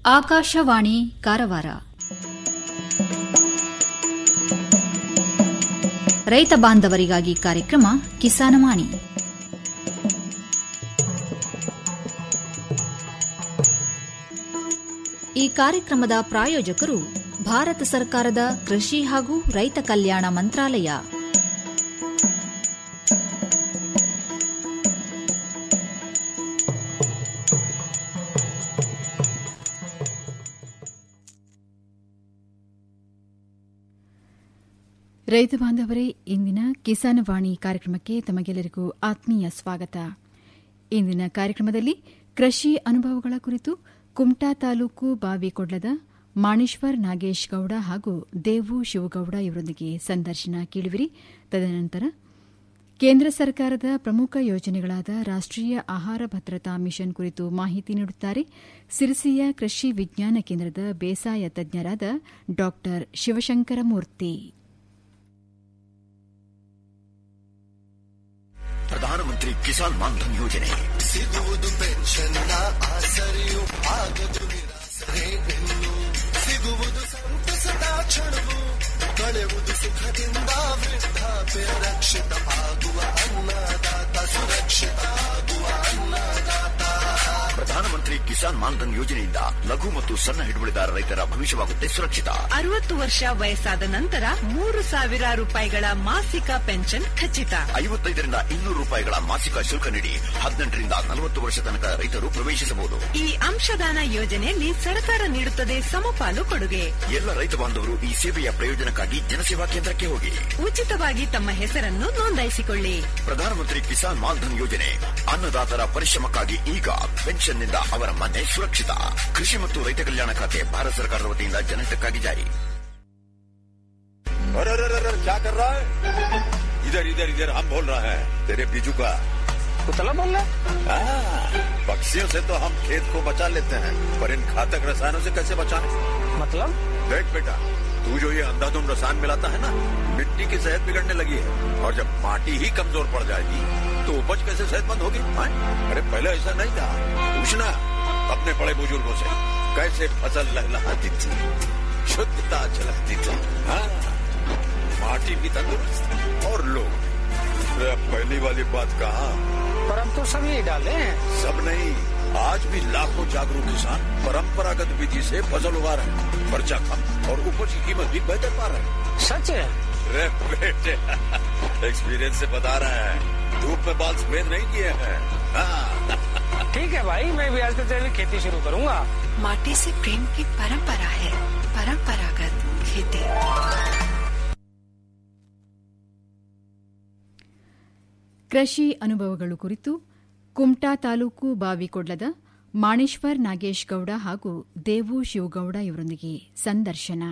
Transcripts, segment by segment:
ಆಕಾಶವಾಣಿ ಕಾರವಾರ ರೈತ ಬಾಂಧವರಿಗಾಗಿ ಕಾರ್ಯಕ್ರಮ ಕಿಸಾನವಾಣಿ ಈ ಕಾರ್ಯಕ್ರಮದ ಪ್ರಾಯೋಜಕರು ಭಾರತ ಸರ್ಕಾರದ ಕೃಷಿ ಹಾಗೂ ರೈತ ಕಲ್ಯಾಣ ಮಂತ್ರಾಲಯ ರೈತ ಬಾಂಧವರೇ ಇಂದಿನ ಕಿಸಾನವಾಣಿ ಕಾರ್ಯಕ್ರಮಕ್ಕೆ ತಮಗೆಲ್ಲರಿಗೂ ಆತ್ಮೀಯ ಸ್ವಾಗತ ಇಂದಿನ ಕಾರ್ಯಕ್ರಮದಲ್ಲಿ ಕೃಷಿ ಅನುಭವಗಳ ಕುರಿತು ಕುಮಟಾ ತಾಲೂಕು ಬಾವಿಕೊಡ್ಲದ ಮಾಣೇಶ್ವರ್ ನಾಗೇಶ್ ಗೌಡ ಹಾಗೂ ದೇವು ಶಿವಗೌಡ ಇವರೊಂದಿಗೆ ಸಂದರ್ಶನ ಕೇಳುವಿರಿ ತದನಂತರ ಕೇಂದ್ರ ಸರ್ಕಾರದ ಪ್ರಮುಖ ಯೋಜನೆಗಳಾದ ರಾಷ್ಟೀಯ ಆಹಾರ ಭದ್ರತಾ ಮಿಷನ್ ಕುರಿತು ಮಾಹಿತಿ ನೀಡುತ್ತಾರೆ ಸಿರಿಸಿಯ ಕೃಷಿ ವಿಜ್ಞಾನ ಕೇಂದ್ರದ ಬೇಸಾಯ ತಜ್ಞರಾದ ಡಾ ಶಿವಶಂಕರ ಮೂರ್ತಿ ಪ್ರಧಾನಮಂತ್ರಿ ಕಿಸಾನ್ ಮಾನ್ಧನ್ ಯೋಜನೆ ಸಿಗುವುದು ಪೆನ್ಷನ್ನ ಆಸರೆಯು ಆಗದು ನಿರಾಸರೆ ಬೆನ್ನು ಸಿಗುವುದು ಸಂತಸದ ಕ್ಷಣವು ಕಳೆಯುವುದು ಸುಖದಿಂದ ವೃದ್ಧಾಪ್ಯ ರಕ್ಷಿತ ಆಗುವ ಅನ್ನದಾತ ಸುರಕ್ಷಿತ ಆಗುವ ಅನ್ನದಾತ ಪ್ರಧಾನಮಂತ್ರಿ ಕಿಸಾನ್ ಮಾನ್ಧನ್ ಯೋಜನೆಯಿಂದ ಲಘು ಮತ್ತು ಸಣ್ಣ ಹಿಡುವಳಿದಾರ ರೈತರ ಭವಿಷ್ಯವಾಗುತ್ತೆ ಸುರಕ್ಷಿತ ಅರವತ್ತು ವರ್ಷ ವಯಸ್ಸಾದ ನಂತರ ಮೂರು ಸಾವಿರ ರೂಪಾಯಿಗಳ ಮಾಸಿಕ ಪೆನ್ಷನ್ ಖಚಿತ ಐವತ್ತೈದರಿಂದ ಇನ್ನೂರು ರೂಪಾಯಿಗಳ ಮಾಸಿಕ ಶುಲ್ಕ ನೀಡಿ ಹದಿನೆಂಟರಿಂದ ನಲವತ್ತು ವರ್ಷ ತನಕ ರೈತರು ಪ್ರವೇಶಿಸಬಹುದು ಈ ಅಂಶದಾನ ಯೋಜನೆಯಲ್ಲಿ ಸರ್ಕಾರ ನೀಡುತ್ತದೆ ಸಮಪಾಲು ಕೊಡುಗೆ ಎಲ್ಲ ರೈತ ಬಾಂಧವರು ಈ ಸೇವೆಯ ಪ್ರಯೋಜನಕ್ಕಾಗಿ ಜನಸೇವಾ ಕೇಂದ್ರಕ್ಕೆ ಹೋಗಿ ಉಚಿತವಾಗಿ ತಮ್ಮ ಹೆಸರನ್ನು ನೋಂದಾಯಿಸಿಕೊಳ್ಳಿ ಪ್ರಧಾನಮಂತ್ರಿ ಕಿಸಾನ್ ಮಾನ್ಧನ್ ಯೋಜನೆ ಅನ್ನದಾತರ ಪರಿಶ್ರಮಕ್ಕಾಗಿ ಈಗ ಪೆನ್ಷನ್ನಿಂದ ಅವರ ಮನೆ ಸುರಕ್ಷಿತ ಕೃಷಿ ಮತ್ತು ರೈತ ಕಲ್ಯಾಣ ಖಾತೆ ಭಾರತ ಸರ್ಕಾರದ ವತಿಯಿಂದ ಜನಹಿತಕ್ಕಾಗಿ ಜಾರಿ अरे अरे अरे अरे, क्या कर रहा है इधर इधर इधर हम बोल रहे हैं तेरे बीजू का कुतला बोल रहा है हाँ, पक्षियों से तो हम खेत को बचा लेते हैं पर इन घातक रसायनों से कैसे बचाएं मतलब देख बेटा तू जो ये अंधाधुंध रसायन मिलाता है ना मिट्टी की सेहत बिगड़ने लगी है और जब माटी ही कमजोर पड़ जाएगी तो उपज कैसे सेहतमंद होगी हाँ? अरे पहले ऐसा नहीं था पूछना अपने बड़े बुजुर्गों से कैसे फसल लहलहाती थी शुद्धता झलकती थी हाँ माटी भी तंदुरुस्त और लोग अरे अब पहली वाली बात कहा पर अब तो सब यही डाले हैं सब नहीं आज भी लाखों जागरूक किसान परंपरागत विधि से फसल उगा रहे हैं खर्चा कम और उपज की कीमत भी बेहतर पा रहे हैं सच है अरे बेटे एक्सपीरियंस से बता रहे हैं धूप में बाल सफेद नहीं किए हैं हाँ, ठीक है भाई मैं भी आज से तेरी खेती शुरू करूंगा माटी से प्रेम की परंपरा है परंपरागत खेती ಕೃಷಿ ಅನುಭವಗಳು ಕುರಿತು ಕುಮಟಾ ತಾಲೂಕು ಬಾವಿಕೊಡ್ಲದ ಮಾಣೇಶ್ವರ್ ನಾಗೇಶ್ ಗೌಡ ಹಾಗೂ ದೇವು ಶಿವಗೌಡ ಇವರೊಂದಿಗೆ ಸಂದರ್ಶನ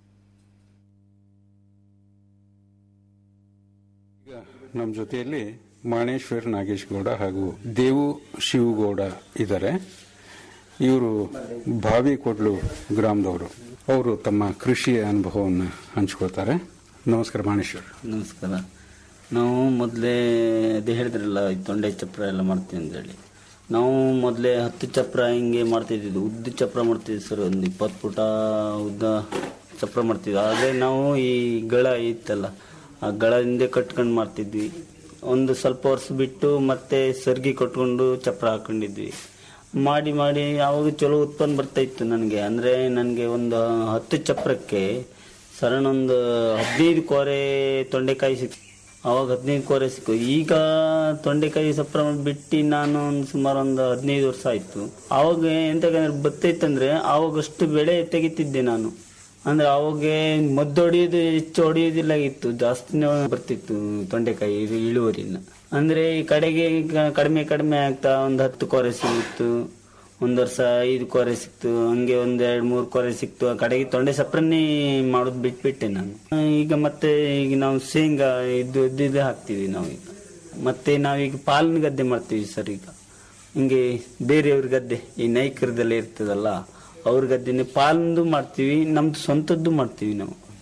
ನಮ್ಮ ಜೊತೆಯಲ್ಲಿ ಮಾಣೇಶ್ವರ್ ನಾಗೇಶ್ ಗೌಡ ಹಾಗೂ ದೇವು ಶಿವಗೌಡ ಇದ್ದಾರೆ ಇವರು ಬಾವಿಕೊಡ್ಲು ಗ್ರಾಮದವರು ಅವರು ತಮ್ಮ ಕೃಷಿಯ ಅನುಭವವನ್ನು ಹಂಚ್ಕೊಳ್ತಾರೆ ನಮಸ್ಕಾರ ಮಾಣೇಶ್ವರ್ ನಮಸ್ಕಾರ ನಾವು ಮೊದಲೇ ಅದೇ ಹೇಳಿದ್ರಲ್ಲ ಈ ತೊಂಡೆ ಚಪ್ರ ಎಲ್ಲ ಮಾಡ್ತೀವಿ ಅಂತೇಳಿ ನಾವು ಮೊದಲೇ ಹತ್ತು ಚಪ್ರ ಹಿಂಗೆ ಮಾಡ್ತಿದ್ವಿ ಉದ್ದ ಚಪ್ರ ಮಾಡ್ತಿದ್ವಿ ಸರ್ ಒಂದು ಇಪ್ಪತ್ತು ಫುಟ ಉದ್ದ ಚಪ್ರ ಮಾಡ್ತಿದ್ವಿ ಆದರೆ ನಾವು ಈ ಗಳ ಇತ್ತಲ್ಲ ಆ ಗಳ ಹಿಂದೆ ಕಟ್ಕೊಂಡು ಮಾಡ್ತಿದ್ವಿ ಒಂದು ಸ್ವಲ್ಪ ವರ್ಷ ಬಿಟ್ಟು ಮತ್ತೆ ಸರ್ಗಿ ಕಟ್ಕೊಂಡು ಚಪ್ರ ಹಾಕೊಂಡಿದ್ವಿ ಮಾಡಿ ಮಾಡಿ ಆವಾಗ ಚಲೋ ಉತ್ಪನ್ನ ಬರ್ತಾ ಇತ್ತು ನನಗೆ ಅಂದರೆ ನನಗೆ ಒಂದು ಹತ್ತು ಚಪ್ರಕ್ಕೆ ಸರಣ ಒಂದು ಹದಿನೈದು ಕೋರೆ ತೊಂಡೆಕಾಯಿ ಸಿಕ್ ಅವಾಗ ಹದಿನೈದು ಕೋರೆ ಸಿಕ್ಕು ಈಗ ತೊಂಡೆಕಾಯಿ ಸಪ್ರ ಬಿಟ್ಟು ನಾನು ಒಂದು ಸುಮಾರು ಒಂದು ಹದಿನೈದು ವರ್ಷ ಆಯ್ತು ಅವಾಗ ಎಂತಂದ್ರೆ ಬತ್ತೈತಂದ್ರೆ ಅವಾಗ ಅಷ್ಟು ಬೆಳೆ ತೆಗಿತಿದ್ದೆ ನಾನು ಅಂದ್ರೆ ಅವಾಗ ಮದ್ದು ಹೊಡೆಯೋದು ಹೆಚ್ಚು ಹೊಡೆಯೋದಿಲ್ಲ ಇತ್ತು ಜಾಸ್ತಿನೇ ಬರ್ತಿತ್ತು ತೊಂಡೆಕಾಯಿ ಇದು ಇಳುವರಿನ ಅಂದ್ರೆ ಈ ಕಡೆಗೆ ಈಗ ಕಡಿಮೆ ಕಡಿಮೆ ಆಗ್ತಾ ಒಂದು ಹತ್ತು ಕೊರೆ ಸಿಗುತ್ತು ಒಂದ್ ವರ್ಷ ಐದು ಕೊರೆ ಸಿಕ್ತು ಹಂಗೆ ಒಂದ್ ಎರಡ್ ಮೂರ್ ಕೊರೆ ಸಿಕ್ತು ಆ ಕಡೆಗೆ ತೊಂಡೆ ಸಪ್ರನ್ನೇ ಮಾಡೋದು ಬಿಟ್ಬಿಟ್ಟೆ ನಾನು ಆ, ಈಗ ಮತ್ತೆ ಈಗ ನಾವು ಶೇಂಗಾ ಇದು ಇದು ಹಾಕ್ತಿವಿ ನಾವು ಈಗ ಮತ್ತೆ ನಾವೀಗ ಪಾಲಿನ ಗದ್ದೆ ಮಾಡ್ತೀವಿ ಸರ್ ಈಗ ಹಿಂಗೆ ಬೇರೆಯವ್ರ ಗದ್ದೆ ಈ ನೈಕರದಲ್ಲೇ ಇರ್ತದಲ್ಲ ಅವ್ರ ಗದ್ದೆನೆ ಪಾಲಂದು ಮಾಡ್ತೀವಿ ನಮ್ದು ಸ್ವಂತದ್ದು ಮಾಡ್ತೀವಿ ನಾವು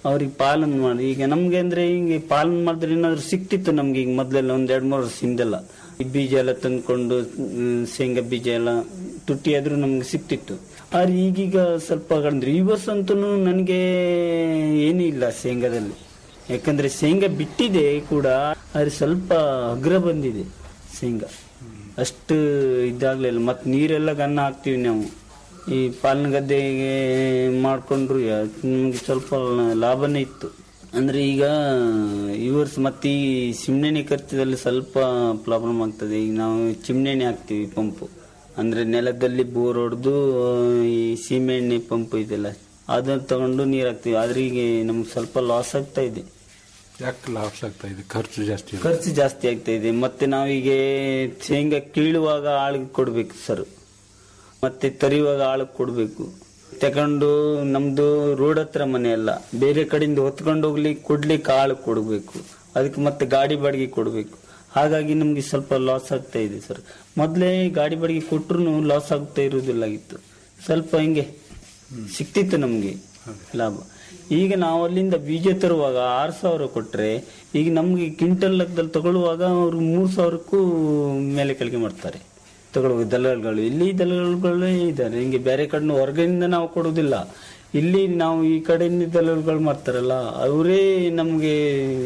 ಅವ್ರಿಗೆ ಪಾಲನ್ ಮಾಡಿ ಈಗ ನಮ್ಗೆ ಅಂದ್ರೆ ಹಿಂಗೆ ಪಾಲನ್ ಮಾಡಿದ್ರೆ ಏನಾದ್ರು ಸಿಕ್ತಿತ್ತು ನಮ್ಗೆ ಈಗ ಮೊದ್ಲೆಲ್ಲ ಒಂದ್ ಎರಡ್ ಮೂರು ವರ್ಷ ಹಿಂದೆಲ್ಲ ಈ ಬೀಜ ಎಲ್ಲ ತಂದ್ಕೊಂಡು ಹ್ಮ್, ಶೇಂಗಾ ಬೀಜ ಎಲ್ಲ ತುಟ್ಟಿ ಆದ್ರೂ ನಮ್ಗೆ ಸಿಕ್ತಿತ್ತು ಆದ್ರೆ ಈಗೀಗ ಸ್ವಲ್ಪ ಕಂಡ್ರೆ ಈ ವರ್ಷ ಅಂತೂ ನನಗೆ ಏನೂ ಇಲ್ಲ ಶೇಂಗಾದಲ್ಲಿ ಯಾಕಂದ್ರೆ ಶೇಂಗಾ ಬಿಟ್ಟಿದೆ ಕೂಡ ಆದ್ರೆ ಸ್ವಲ್ಪ ಅಗ್ರ ಬಂದಿದೆ ಶೇಂಗಾ ಅಷ್ಟು ಇದಾಗ್ಲಿಲ್ಲ ಮತ್ತೆ ನೀರೆಲ್ಲ ಗನ್ನ ಹಾಕ್ತಿವಿ ನಾವು ಈ ಪಾಲನ ಗದ್ದೆಗೆ ಮಾಡ್ಕೊಂಡ್ರು ಯಾ- ನಮ್ಗೆ ಸ್ವಲ್ಪ ಲಾಭನೇ ಇತ್ತು ಅಂದ್ರೆ ಈಗ ಈ ವರ್ಷ ಮತ್ತೆ ಈ ಚಿಮ್ನೆಣ್ಣೆ ಖರ್ಚದಲ್ಲಿ ಸ್ವಲ್ಪ ಪ್ರಾಬ್ಲಮ್ ಆಗ್ತದೆ ಈಗ ನಾವು ಚಿಮ್ನೆಣ್ಣೆ ಹಾಕ್ತಿವಿ ಪಂಪು ಅಂದ್ರೆ ನೆಲದಲ್ಲಿ ಬೋರ್ ಹೊಡೆದು ಈ ಸೀಮೆಎಣ್ಣೆ ಪಂಪ್ ಇದೆಲ್ಲ ಅದನ್ನ ತಗೊಂಡು ನೀರ್ ಹಾಕ್ತಿವಿ ಆದ್ರೆ ಈಗ ನಮ್ಗೆ ಸ್ವಲ್ಪ ಲಾಸ್ ಆಗ್ತಾ ಇದೆ ಯಾಕೆ ಲಾಸ್ ಆಗ್ತಾ ಇದೆ ಖರ್ಚು ಜಾಸ್ತಿ ಇದೆ. ಖರ್ಚು ಜಾಸ್ತಿ ಆಗ್ತಾ ಇದೆ ಮತ್ತೆ ನಾವೀಗ ಶೇಂಗಾ ಕೀಳುವಾಗ ಆಳಿಗೆ ಕೊಡ್ಬೇಕು ಸರ್ ಮತ್ತೆ ತರಿಯುವಾಗ ಆಳಿಗೆ ಕೊಡ್ಬೇಕು ತಗೊಂಡು ನಮ್ದು ರೋಡ್ ಹತ್ರ ಮನೆ ಅಲ್ಲ ಬೇರೆ ಕಡೆಯಿಂದ ಹೊತ್ಕೊಂಡು ಹೋಗ್ಲಿಕ್ಕೆ ಕೊಡ್ಲಿಕ್ಕೆ ಆಳು ಕೊಡ್ಬೇಕು ಅದಕ್ಕೆ ಮತ್ತೆ ಗಾಡಿ ಬಾಡಿಗೆ ಕೊಡ್ಬೇಕು ಹಾಗಾಗಿ ನಮ್ಗೆ ಸ್ವಲ್ಪ ಲಾಸ್ ಆಗ್ತಾ ಇದೆ ಸರ್ ಮೊದ್ಲೇ ಗಾಡಿ ಬಾಡಿಗೆ ಕೊಟ್ರು ಲಾಸ್ ಆಗ್ತಾ ಇರುವುದಿಲ್ಲಾಗಿತ್ತು ಸ್ವಲ್ಪ ಹಿಂಗೆ ಸಿಕ್ತಿತ್ತು ನಮ್ಗೆ ಲಾಭ ಈಗ ನಾವು ಅಲ್ಲಿಂದ ಬೀಜ ತರುವಾಗ ಆರು ಸಾವಿರ ಕೊಟ್ರೆ ಈಗ ನಮ್ಗೆ ಕ್ವಿಂಟಲ್ ಲೆಕ್ಕದಲ್ಲಿ ತಗೊಳ್ಳುವಾಗ ಅವ್ರು ಮೂರ್ ಸಾವಿರಕ್ಕೂ ಮೇಲೆ ಕೆಳಗೆ ಮಾಡ್ತಾರೆ ತಗೊಳ್ಳುವ ದಲ್ಲಾಳಿಗಳು ಇಲ್ಲಿ ದಲ್ಲಾಳಿಗಳೇ ಇದ್ದಾರೆ ಹಿಂಗೆ ಬೇರೆ ಕಡೆ ಹೊರಗಿನಿಂದ ನಾವು ಕೊಡುವುದಿಲ್ಲ ಇಲ್ಲಿ ನಾವು ಈ ಕಡೆಯಿಂದ ದಲ್ಲಾಳಿಗಳು ಮಾಡ್ತಾರಲ್ಲ ಅವರೇ ನಮಗೆ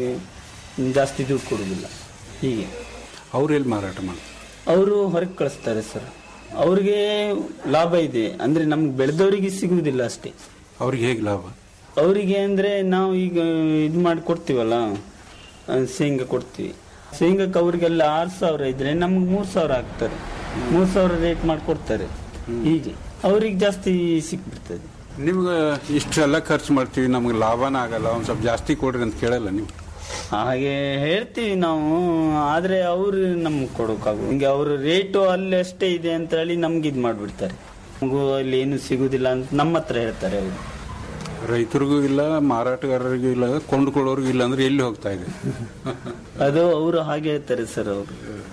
ಜಾಸ್ತಿ ದುಡ್ಡು ಕೊಡುವುದಿಲ್ಲ ಹೀಗೆ ಅವ್ರು ಎಲ್ಲಿ ಮಾರಾಟ ಮಾಡ್ತಾರೆ ಅವರು ಹೊರಗೆ ಕಳಿಸ್ತಾರೆ ಸರ್ ಅವ್ರಿಗೆ ಲಾಭ ಇದೆ ಅಂದ್ರೆ ನಮ್ಗೆ ಬೆಳೆದವರಿಗೆ ಸಿಗುವುದಿಲ್ಲ ಅಷ್ಟೇ ಅವ್ರಿಗೆ ಹೇಗೆ ಲಾಭ ಅವರಿಗೆ ಅಂದ್ರೆ ನಾವು ಈಗ ಇದು ಮಾಡಿ ಕೊಡ್ತೀವಲ್ಲ ಆ, ಶೇಂಗಾ ಕೊಡ್ತೀವಿ ಶೇಂಗಾಕ್ಕೆ ಅವ್ರಿಗೆಲ್ಲ ಆರು ಸಾವಿರ ಇದ್ರೆ ನಮ್ಗೆ ಮೂರ್ ಸಾವಿರ ಹಾಕ್ತಾರೆ ಮೂರ್ ಸಾವಿರ ರೇಟ್ ಮಾಡಿ ಕೊಡ್ತಾರೆ ಹೀಗೆ ಅವ್ರಿಗೆ ಜಾಸ್ತಿ ಸಿಕ್ಬಿಡ್ತದೆ ನಿಮ್ಗೆ ಇಷ್ಟೆಲ್ಲ ಖರ್ಚು ಮಾಡ್ತೀವಿ ನಮ್ಗೆ ಲಾಭನ ಆಗಲ್ಲ ಒಂದ್ ಸ್ವಲ್ಪ ಜಾಸ್ತಿ ಕೊಡ್ರಿ ಅಂತ ಕೇಳಲ್ಲ ನೀವು ಹಾಗೆ ಹೇಳ್ತೀವಿ ನಾವು ಆದ್ರೆ ಅವ್ರು ನಮ್ಗೆ ಕೊಡೋಕ್ಕಾಗು ಹಿಂಗೆ ಅವ್ರ ರೇಟು ಅಲ್ಲಿ ಅಷ್ಟೇ ಇದೆ ಅಂತ ಹೇಳಿ ನಮ್ಗೆ ಇದು ಮಾಡ್ಬಿಡ್ತಾರೆ ನಮಗೂ ಅಲ್ಲಿ ಏನು ಸಿಗುದಿಲ್ಲ ಅಂತ ನಮ್ಮ ಹತ್ರ ಹೇಳ್ತಾರೆ ಅವರು ರೈತರಿಗೂ ಇಲ್ಲ ಮಾರಾಟಗಾರರಿಗೂ ಇಲ್ಲ ಕೊಂಡುಕೊಳ್ಳೋರ್ಗೂ ಇಲ್ಲ ಅಂದ್ರೆ ಎಲ್ಲಿ ಹೋಗ್ತಾ ಇದೆ ಅದು ಅವರು ಹಾಗೆ ಹೇಳ್ತಾರೆ ಸರ್ ಅವರು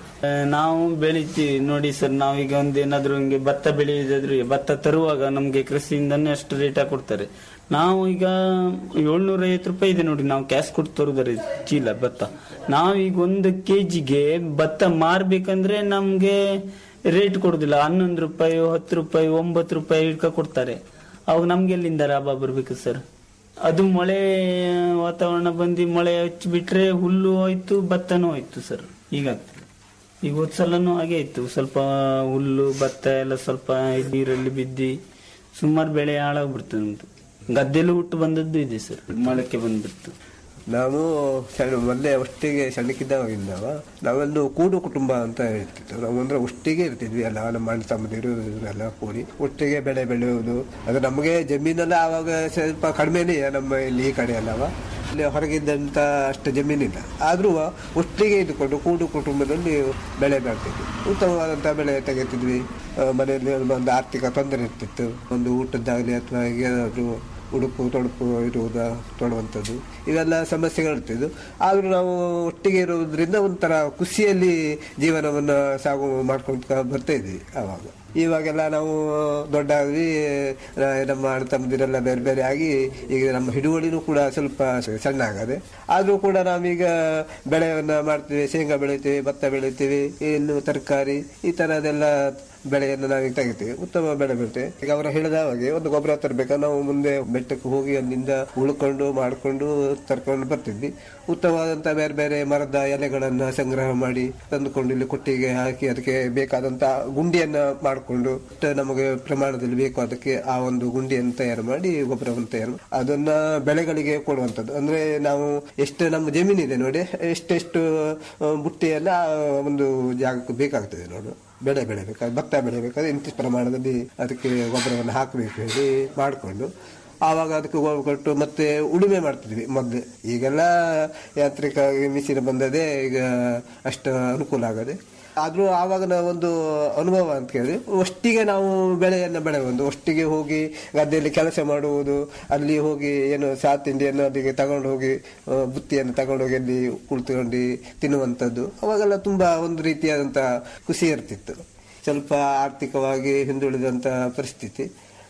ನಾವು ಬೆಳಿತೀವಿ ನೋಡಿ ಸರ್ ನಾವೀಗ ಒಂದು ಏನಾದ್ರು ಹಿಂಗೆ ಭತ್ತ ಬೆಳೆಯೋದಾದ್ರು ಭತ್ತ ತರುವಾಗ ನಮ್ಗೆ ಕೃಷಿಯಿಂದನೇ ಅಷ್ಟು ರೇಟ್ ಕೊಡ್ತಾರೆ ನಾವು ಈಗ ಏಳ್ನೂರ ಐವತ್ತು ರೂಪಾಯಿ ಇದೆ ನೋಡಿ ನಾವು ಕ್ಯಾಶ್ ಕೊಟ್ಟು ತರುದಾರೆ ಚೀಲ ಭತ್ತ ನಾವೀಗ ಒಂದು ಕೆಜಿಗೆ ಭತ್ತ ಮಾರ್ಬೇಕಂದ್ರೆ ನಮ್ಗೆ ರೇಟ್ ಕೊಡುದಿಲ್ಲ ಹನ್ನೊಂದು ರೂಪಾಯಿ ಹತ್ತು ರೂಪಾಯಿ ಒಂಬತ್ತು ರೂಪಾಯಿ ಇಡ್ಕ ಕೊಡ್ತಾರೆ ಅವಾಗ ನಮ್ಗೆ ಎಲ್ಲಿಂದ ಲಾಭ ಬರ್ಬೇಕು ಸರ್ ಅದು ಮಳೆ ವಾತಾವರಣ ಬಂದು ಮಳೆ ಹಚ್ಚಿಬಿಟ್ರೆ ಹುಲ್ಲು ಹೋಯ್ತು ಭತ್ತನೂ ಹೋಯ್ತು ಸರ್ ಹೀಗಾಗ್ತದೆ ಈಗ ಹೋದ್ ಸಲನೂ ಹಾಗೆ ಇತ್ತು ಸ್ವಲ್ಪ ಹುಲ್ಲು ಭತ್ತ ಎಲ್ಲ ಸ್ವಲ್ಪ ನೀರಲ್ಲಿ ಬಿದ್ದಿ ಸುಮಾರು ಬೆಳೆ ಹಾಳಾಗ್ಬಿಡ್ತು ನಮ್ದು ಗದ್ದೆಲು ಹುಟ್ಟು ಬಂದದ್ದು ಇದೆ ಸರ್ ಮಳಕ್ಕೆ ಬಂದ್ಬಿಡ್ತು ನಾವು ಸಣ್ಣ ಮೊದಲೇ ಒಟ್ಟಿಗೆ ಸಣ್ಣಕ್ಕಿದ್ದಾಗಿದ್ದಾವ ನಾವೊಂದು ಕೂಡು ಕುಟುಂಬ ಅಂತ ಹೇಳ್ತಿತ್ತು ನಾವು ಅಂದ್ರೆ ಒಟ್ಟಿಗೆ ಇರ್ತಿದ್ವಿ ಎಲ್ಲ ನಮ್ಮ ಅಣ್ಣ ತಮ್ಮದಿರು ಇವರೆಲ್ಲ ಕೂಡಿ ಒಟ್ಟಿಗೆ ಬೆಳೆ ಬೆಳೆಯುವುದು ಅದು ನಮಗೆ ಜಮೀನೆಲ್ಲ ಆವಾಗ ಸ್ವಲ್ಪ ಕಡಿಮೆನೇ ನಮ್ಮ ಇಲ್ಲಿ ಈ ಕಡೆ ಅಲ್ಲವ ಇಲ್ಲಿ ಹೊರಗಿದ್ದಂತ ಅಷ್ಟು ಜಮೀನಿಲ್ಲ ಆದ್ರೂ ಒಟ್ಟಿಗೆ ಇದ್ದುಕೊಂಡು ಕೂಡು ಕುಟುಂಬದಲ್ಲಿ ಬೆಳೆ ಬೆಳ್ತಿದ್ವಿ ಉತ್ತಮವಾದಂತಹ ಬೆಳೆ ತೆಗಿತಿದ್ವಿ ಆ, ಮನೆಯಲ್ಲಿ ಒಂದು ಆರ್ಥಿಕ ತೊಂದರೆ ಇರ್ತಿತ್ತು ಒಂದು ಊಟದ್ದಾಗಲಿ ಅಥವಾ ಏನಾದ್ರು ಉಡುಪು ತೊಡುಪು ಇರುವುದ ತೊಡುವಂಥದ್ದು ಇವೆಲ್ಲ ಸಮಸ್ಯೆಗಳಿರ್ತಿದ್ವು ಆದರೂ ನಾವು ಒಟ್ಟಿಗೆ ಇರುವುದರಿಂದ ಒಂಥರ ಖುಷಿಯಲ್ಲಿ ಜೀವನವನ್ನು ಸಾಗು ಮಾಡ್ಕೊಂತ ಬರ್ತಾ ಇದ್ವಿ ಆವಾಗ ಇವಾಗೆಲ್ಲ ನಾವು ದೊಡ್ಡ ಆದ್ವಿ ಆ, ನಮ್ಮ ಅಣ್ಣ ತಮ್ಮದಿರೆಲ್ಲ ಬೇರೆ ಬೇರೆ ಆಗಿ ಈಗ ನಮ್ಮ ಹಿಡುವಳಿನೂ ಕೂಡ ಸ್ವಲ್ಪ ಸಣ್ಣ ಆಗದೆ ಆದರೂ ಕೂಡ ನಾವೀಗ ಬೆಳೆಯನ್ನ ಮಾಡ್ತೀವಿ ಶೇಂಗಾ ಬೆಳಿತೀವಿ ಭತ್ತ ಬೆಳಿತೀವಿ ಇನ್ನು ತರಕಾರಿ ಈ ತರದೆಲ್ಲ ಬೆಳೆಯನ್ನು ನಾವು ತೆಗಿತೀವಿ ಉತ್ತಮ ಬೆಳೆ ಬೆಳಿತೇವೆ ಈಗ ಅವರು ಹೇಳಿದ ಹಾಗೆ ಒಂದು ಗೊಬ್ಬರ ತರಬೇಕಾ ನಾವು ಮುಂದೆ ಬೆಟ್ಟಕ್ಕೆ ಹೋಗಿ ಅಲ್ಲಿಂದ ಉಳ್ಕೊಂಡು ಮಾಡ್ಕೊಂಡು ತರ್ಕೊಂಡು ಬರ್ತಿದ್ವಿ ಉತ್ತಮವಾದಂತ ಬೇರೆ ಬೇರೆ ಮರದ ಎಲೆಗಳನ್ನ ಸಂಗ್ರಹ ಮಾಡಿ ತಂದುಕೊಂಡು ಇಲ್ಲಿ ಕೊಟ್ಟಿಗೆ ಹಾಕಿ ಅದಕ್ಕೆ ಬೇಕಾದಂತ ಗುಂಡಿಯನ್ನ ಮಾಡಿಕೊಂಡು ನಮಗೆ ಪ್ರಮಾಣದಲ್ಲಿ ಬೇಕು ಅದಕ್ಕೆ ಆ ಒಂದು ಗುಂಡಿಯನ್ನು ತಯಾರು ಮಾಡಿ ಗೊಬ್ಬರವನ್ನು ತಯಾರು ಮಾಡಿ ಅದನ್ನ ಬೆಳೆಗಳಿಗೆ ಕೊಡುವಂತದ್ದು ಅಂದ್ರೆ ನಾವು ಎಷ್ಟು ನಮ್ಮ ಜಮೀನಿದೆ ನೋಡಿ ಎಷ್ಟೆಷ್ಟು ಆ, ಬುಟ್ಟಿಯನ್ನ ಆ ಒಂದು ಜಾಗಕ್ಕೆ ಬೇಕಾಗ್ತದೆ ನೋಡು ಬೆಳೆ ಬೆಳೆಬೇಕಾದ್ರೆ ಭತ್ತ ಬೆಳೆಬೇಕಾದ್ರೆ ಇಂಥ ಪ್ರಮಾಣದಲ್ಲಿ ಅದಕ್ಕೆ ಗೊಬ್ಬರವನ್ನು ಹಾಕಬೇಕು ಹೇಳಿ ಮಾಡಿಕೊಂಡು ಆವಾಗ ಅದಕ್ಕೆ ಗೊಬ್ಬರ ಕೊಟ್ಟು ಮತ್ತೆ ಉಳುಮೆ ಮಾಡ್ತಿದ್ವಿ ಮೊದಲು ಈಗೆಲ್ಲ ಯಾಂತ್ರಿಕ ಮಿಷಿನ್ ಬಂದದೆ ಈಗ ಅಷ್ಟು ಅನುಕೂಲ ಆಗದೆ ಆದ್ರೂ ಆವಾಗ ನಾವು ಒಂದು ಅನುಭವ ಅಂತ ಕೇಳಿದ್ರೆ ಒಟ್ಟಿಗೆ ನಾವು ಬೆಳೆಯನ್ನ ಬೆಳೆಯುವುದು ಒಟ್ಟಿಗೆ ಹೋಗಿ ಗದ್ದೆಯಲ್ಲಿ ಕೆಲಸ ಮಾಡುವುದು ಅಲ್ಲಿ ಹೋಗಿ ಏನು ಸಾ ತಿಂಡಿಯನ್ನು ಅಲ್ಲಿಗೆ ತಗೊಂಡು ಹೋಗಿ ಆ, ಬುತ್ತಿಯನ್ನು ತಗೊಂಡು ಹೋಗಿ ಅಲ್ಲಿ ಕುಳಿತುಕೊಂಡು ತಿನ್ನುವಂಥದ್ದು ಅವಾಗೆಲ್ಲ ತುಂಬಾ ಒಂದು ರೀತಿಯಾದಂತಹ ಖುಷಿ ಇರ್ತಿತ್ತು ಸ್ವಲ್ಪ ಆರ್ಥಿಕವಾಗಿ ಹಿಂದುಳಿದಂತ ಪರಿಸ್ಥಿತಿ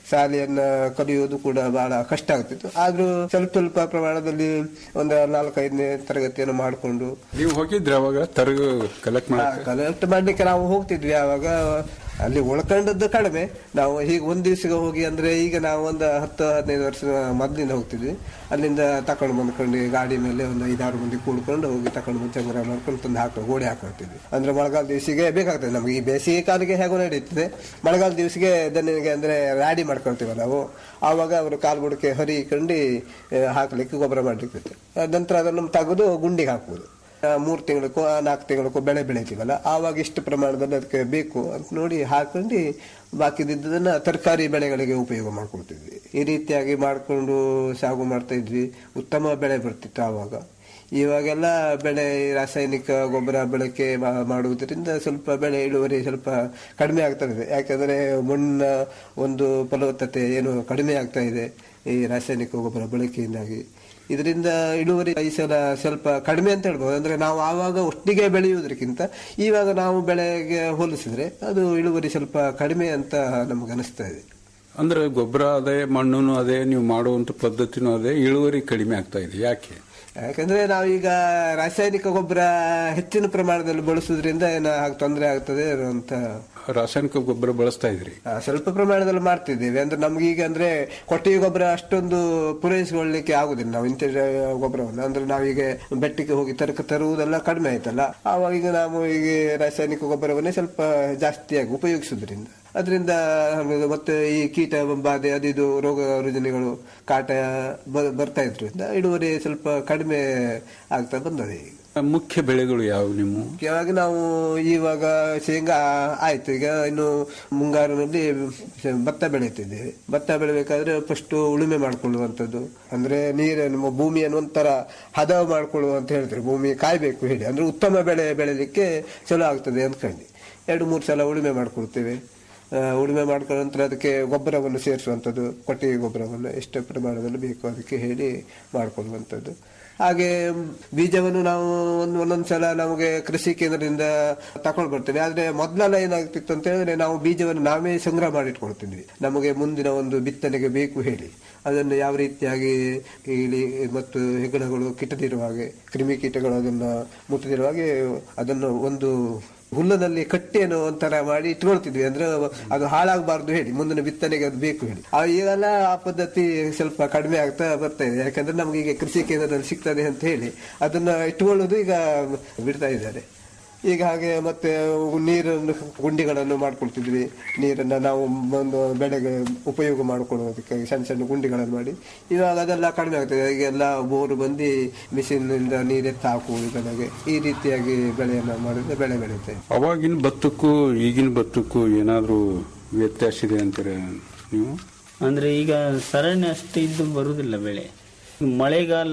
ಶಾಲೆಯನ್ನ ಕಲಿಯುವುದು ಕೂಡ ಬಹಳ ಕಷ್ಟ ಆಗ್ತಿತ್ತು ಆದ್ರೂ ಸ್ವಲ್ಪ ಸ್ವಲ್ಪ ಪ್ರಮಾಣದಲ್ಲಿ ಒಂದು ನಾಲ್ಕೈದನೇ ತರಗತಿಯನ್ನು ಮಾಡಿಕೊಂಡು ನೀವು ಹೋಗಿದ್ರಿ ಅವಾಗ ತರಗು ಕಲೆಕ್ಟ್ ಮಾಡಕ್ಕೆ ಕಲೆಕ್ಟ್ ಮಾಡ್ಲಿಕ್ಕೆ ನಾವು ಹೋಗ್ತಿದ್ವಿ ಆವಾಗ ಅಲ್ಲಿ ಉಳ್ಕೊಂಡದ್ದು ಕಡಿಮೆ ನಾವು ಹೀಗೆ ಒಂದ್ ದಿವಸಕ್ಕೆ ಹೋಗಿ ಅಂದ್ರೆ ಈಗ ನಾವು ಒಂದು ಹತ್ತು ಹದಿನೈದು ವರ್ಷ ಮೊದಲಿಂದ ಹೋಗ್ತಿದ್ವಿ ಅಲ್ಲಿಂದ ತಕೊಂಡು ಬಂದ್ಕೊಂಡು ಗಾಡಿ ಮೇಲೆ ಒಂದು ಐದಾರು ಮಂದಿ ಕೂಡ್ಕೊಂಡು ಹೋಗಿ ತಕೊಂಡು ಬಂದು ಸಂಗ್ರಹ ಮಾಡ್ಕೊಂಡು ತಂದು ಹಾಕೋ ಗೋಡೆ ಹಾಕೊಳ್ತಿದ್ವಿ ಅಂದ್ರೆ ಮಳೆಗಾಲ ದಿವಸಿಗೆ ಬೇಕಾಗ್ತದೆ ನಮ್ಗೆ ಈ ಬೇಸಿಗೆ ಕಾಲಿಗೆ ಹೇಗೋ ನಡೀತದೆ ಮಳೆಗಾಲ ದಿವಸಿಗೆ ದನಿಗೆ ಅಂದ್ರೆ ರಾಡಿ ಮಾಡ್ಕೊಳ್ತೀವಲ್ಲ ನಾವು ಆವಾಗ ಅವರು ಕಾಲು ಬುಡಕ್ಕೆ ಹರಿಕೊಂಡು ಆ, ಹಾಕ್ಲಿಕ್ಕೆ ಗೊಬ್ಬರ ಮಾಡ್ಲಿಕ್ಕೆ ನಂತರ ಅದನ್ನು ತೆಗೆದು ಗುಂಡಿಗೆ ಹಾಕ್ಬೋದು ಆ, ಮೂರು ತಿಂಗಳಕ್ಕೋ ನಾಲ್ಕು ತಿಂಗಳಕ್ಕೋ ಬೆಳೆ ಬೆಳಿತೀವಲ್ಲ ಆವಾಗ ಇಷ್ಟು ಪ್ರಮಾಣದಲ್ಲಿ ಅದಕ್ಕೆ ಬೇಕು ಅಂತ ನೋಡಿ ಹಾಕೊಂಡು ಬಾಕಿದಿದ್ದದನ್ನ ತರಕಾರಿ ಬೆಳೆಗಳಿಗೆ ಉಪಯೋಗ ಮಾಡ್ಕೊಳ್ತಿದ್ವಿ ಈ ರೀತಿಯಾಗಿ ಮಾಡಿಕೊಂಡು ಸಾಗು ಮಾಡ್ತಾ ಇದ್ವಿ ಉತ್ತಮ ಬೆಳೆ ಬರ್ತಿತ್ತು ಆವಾಗ ಇವಾಗೆಲ್ಲ ಬೆಳೆ ರಾಸಾಯನಿಕ ಗೊಬ್ಬರ ಬಳಕೆ ಮಾ- ಮಾಡುವುದರಿಂದ ಸ್ವಲ್ಪ ಬೆಳೆ ಇಳುವರಿ ಸ್ವಲ್ಪ ಕಡಿಮೆ ಆಗ್ತಾ ಇದೆ ಯಾಕಂದ್ರೆ ಮಣ್ಣಿನ ಒಂದು ಫಲವತ್ತತೆ ಏನು ಕಡಿಮೆ ಆಗ್ತಾ ಇದೆ ಈ ರಾಸಾಯನಿಕ ಗೊಬ್ಬರ ಬಳಕೆಯಿಂದಾಗಿ ಇದರಿಂದ ಇಳುವರಿ ಈ ಸಲ ಸ್ವಲ್ಪ ಕಡಿಮೆ ಅಂತ ಹೇಳ್ಬೋದು ಅಂದ್ರೆ ನಾವು ಆವಾಗ ಒಟ್ಟಿಗೆ ಬೆಳೆಯುವುದಕ್ಕಿಂತ ಇವಾಗ ನಾವು ಬೆಳೆಗೆ ಹೋಲಿಸಿದ್ರೆ ಅದು ಇಳುವರಿ ಸ್ವಲ್ಪ ಕಡಿಮೆ ಅಂತ ನಮ್ಗೆ ಅನಿಸ್ತಾ ಇದೆ ಅಂದ್ರೆ ಗೊಬ್ಬರ ಅದೇ ಮಣ್ಣು ಅದೇ ನೀವು ಮಾಡುವಂತ ಪದ್ಧತಿನೂ ಅದೇ ಇಳುವರಿ ಕಡಿಮೆ ಆಗ್ತಾ ಇದೆ ಯಾಕೆ ಯಾಕಂದ್ರೆ ನಾವೀಗ ರಾಸಾಯನಿಕ ಗೊಬ್ಬರ ಹೆಚ್ಚಿನ ಪ್ರಮಾಣದಲ್ಲಿ ಬಳಸುವುದರಿಂದ ಏನೋ ಹಾಗೆ ತೊಂದರೆ ಆಗ್ತದೆ ಅಂತ ರಾಸಾಯನಿಕ ಗೊಬ್ಬರ ಬಳಸ್ತಾ ಇದ್ರಿ ಆ, ಸ್ವಲ್ಪ ಪ್ರಮಾಣದಲ್ಲಿ ಮಾಡ್ತಿದ್ದೇವೆ ಅಂದ್ರೆ ನಮ್ಗೀಗ ಅಂದ್ರೆ ಕೊಟ್ಟಿಗೆ ಗೊಬ್ಬರ ಅಷ್ಟೊಂದು ಪೂರೈಸಿಕೊಳ್ಳಲಿಕ್ಕೆ ಆಗುದಿಲ್ಲ ನಾವು ಇಂಥ ಗೊಬ್ಬರವನ್ನು ಅಂದ್ರೆ ನಾವೀಗ ಬೆಟ್ಟಕ್ಕೆ ಹೋಗಿ ತರಕ ತರುವುದೆಲ್ಲ ಕಡಿಮೆ ಆಯ್ತಲ್ಲ ಆವಾಗ ಈಗ ನಾವು ಈಗ ರಾಸಾಯನಿಕ ಗೊಬ್ಬರವನ್ನೇ ಸ್ವಲ್ಪ ಜಾಸ್ತಿಯಾಗಿ ಉಪಯೋಗಿಸುವುದರಿಂದ ಅದರಿಂದ ನಮಗೆ ಮತ್ತೆ ಈ ಕೀಟ ಬಾಧೆ ಅದಿದು ರೋಗ ರುಜಿನಗಳು ಕಾಟ ಬ- ಬರ್ತಾ ಇದ್ರಿಂದ ಇಳುವರಿ ಸ್ವಲ್ಪ ಕಡಿಮೆ ಆಗ್ತಾ ಬಂದದೆ ಈಗ ಮುಖ್ಯ ಬೆಳೆಗಳು ಯಾವುವು ನಿಮ್ಮ ಮುಖ್ಯವಾಗಿ ನಾವು ಇವಾಗ ಶೇಂಗಾ ಆಯ್ತು ಈಗ ಇನ್ನು ಮುಂಗಾರಿನಲ್ಲಿ ಭತ್ತ ಬೆಳೀತಿದ್ದೇವೆ ಭತ್ತ ಬೆಳಿಬೇಕಾದ್ರೆ ಫಸ್ಟ್ ಉಳುಮೆ ಮಾಡ್ಕೊಳ್ಳುವಂಥದ್ದು ಅಂದ್ರೆ ನೀರನ್ನು ಭೂಮಿಯನ್ನು ಒಂಥರ ಹದ ಮಾಡ್ಕೊಳ್ಳುವ ಅಂತ ಹೇಳ್ತಾರೆ ಭೂಮಿ ಕಾಯ್ಬೇಕು ಹೇಳಿ ಅಂದ್ರೆ ಉತ್ತಮ ಬೆಳೆ ಬೆಳಿಲಿಕ್ಕೆ ಚಲೋ ಆಗ್ತದೆ ಅಂದ್ಕೊಂಡು ಎರಡು ಮೂರು ಸಲ ಉಳುಮೆ ಮಾಡ್ಕೊಳ್ತೇವೆ ಆ, ಉಳುಮೆ ಮಾಡ್ಕೊಂಡ ನಂತರ ಅದಕ್ಕೆ ಗೊಬ್ಬರವನ್ನು ಸೇರಿಸುವಂಥದ್ದು ಕೊಟ್ಟಿಗೆ ಗೊಬ್ಬರವನ್ನು ಎಷ್ಟು ಪ್ರಮಾಣದಲ್ಲಿ ಬೇಕು ಅದಕ್ಕೆ ಹೇಳಿ ಮಾಡ್ಕೊಳ್ಳುವಂಥದ್ದು ಹಾಗೆ ಬೀಜವನ್ನು ನಾವು ಒಂದು ಒಂದೊಂದು ಸಲ ನಮಗೆ ಕೃಷಿ ಕೇಂದ್ರದಿಂದ ತಕೊಂಡು ಬರ್ತೇವೆ ಆದ್ರೆ ಮೊದಲೆಲ್ಲ ಏನಾಗ್ತಿತ್ತು ಅಂತ ಹೇಳಿದ್ರೆ ನಾವು ಬೀಜವನ್ನು ನಾವೇ ಸಂಗ್ರಹ ಮಾಡಿಟ್ಕೊಳ್ತಿದ್ವಿ ನಮಗೆ ಮುಂದಿನ ಒಂದು ಬಿತ್ತನೆಗೆ ಬೇಕು ಹೇಳಿ ಅದನ್ನು ಯಾವ ರೀತಿಯಾಗಿ ಇಳಿ ಮತ್ತು ಹೆಗ್ಗಣಗಳು ಕಿಟ್ಟದಿರುವ ಹಾಗೆ ಕ್ರಿಮಿ ಕೀಟಗಳು ಅದನ್ನು ಮುಟ್ಟದಿರುವ ಹಾಗೆ ಅದನ್ನು ಒಂದು ಹುಲ್ಲನಲ್ಲಿ ಕಟ್ಟೆಯನ್ನು ಒಂಥರ ಮಾಡಿ ಇಟ್ಕೊಳ್ತಿದ್ವಿ ಅಂದ್ರೆ ಅದು ಹಾಳಾಗಬಾರ್ದು ಹೇಳಿ ಮುಂದಿನ ಬಿತ್ತನೆಗೆ ಅದು ಬೇಕು ಹೇಳಿ ಆ ಈಗೆಲ್ಲ ಆ ಪದ್ಧತಿ ಸ್ವಲ್ಪ ಕಡಿಮೆ ಆಗ್ತಾ ಬರ್ತಾ ಇದೆ ಯಾಕಂದ್ರೆ ನಮ್ಗೆ ಈಗ ಕೃಷಿ ಕೇಂದ್ರದಲ್ಲಿ ಸಿಗ್ತದೆ ಅಂತ ಹೇಳಿ ಅದನ್ನ ಇಟ್ಕೊಳ್ಳೋದು ಈಗ ಬಿಡ್ತಾ ಇದ್ದಾರೆ ಈಗ ಹಾಗೆ ಮತ್ತೆ ನೀರನ್ನು ಗುಂಡಿಗಳನ್ನು ಮಾಡ್ಕೊಳ್ತಿದ್ವಿ ನೀರನ್ನ ನಾವು ಒಂದು ಬೆಳೆಗೆ ಉಪಯೋಗ ಮಾಡ್ಕೊಳ್ಳೋದಕ್ಕೆ ಸಣ್ಣ ಸಣ್ಣ ಗುಂಡಿಗಳನ್ನು ಮಾಡಿ ಇವಾಗ ಅದೆಲ್ಲ ಕಡಿಮೆ ಆಗ್ತದೆ ಈಗ ಎಲ್ಲ ಬೋರು ಬಂದು ಮಿಷಿನ್ನಿಂದ ನೀರೆತ್ತು ಹಾಕುವುದು ಬೆಳೆಗೆ ಈ ರೀತಿಯಾಗಿ ಬೆಳೆಯನ್ನು ಮಾಡಿದ್ರೆ ಬೆಳೆ ಬೆಳೆಯುತ್ತೆ ಅವಾಗಿನ ಭತ್ತಕ್ಕೂ ಈಗಿನ ಭತ್ತಕ್ಕೂ ಏನಾದ್ರೂ ವ್ಯತ್ಯಾಸ ಇದೆ ಅಂತೀರ ನೀವು ಅಂದ್ರೆ ಈಗ ಸರಣಿ ಅಷ್ಟು ಇದ್ದು ಬರುದಿಲ್ಲ ಬೆಳೆ ಮಳೆಗಾಲ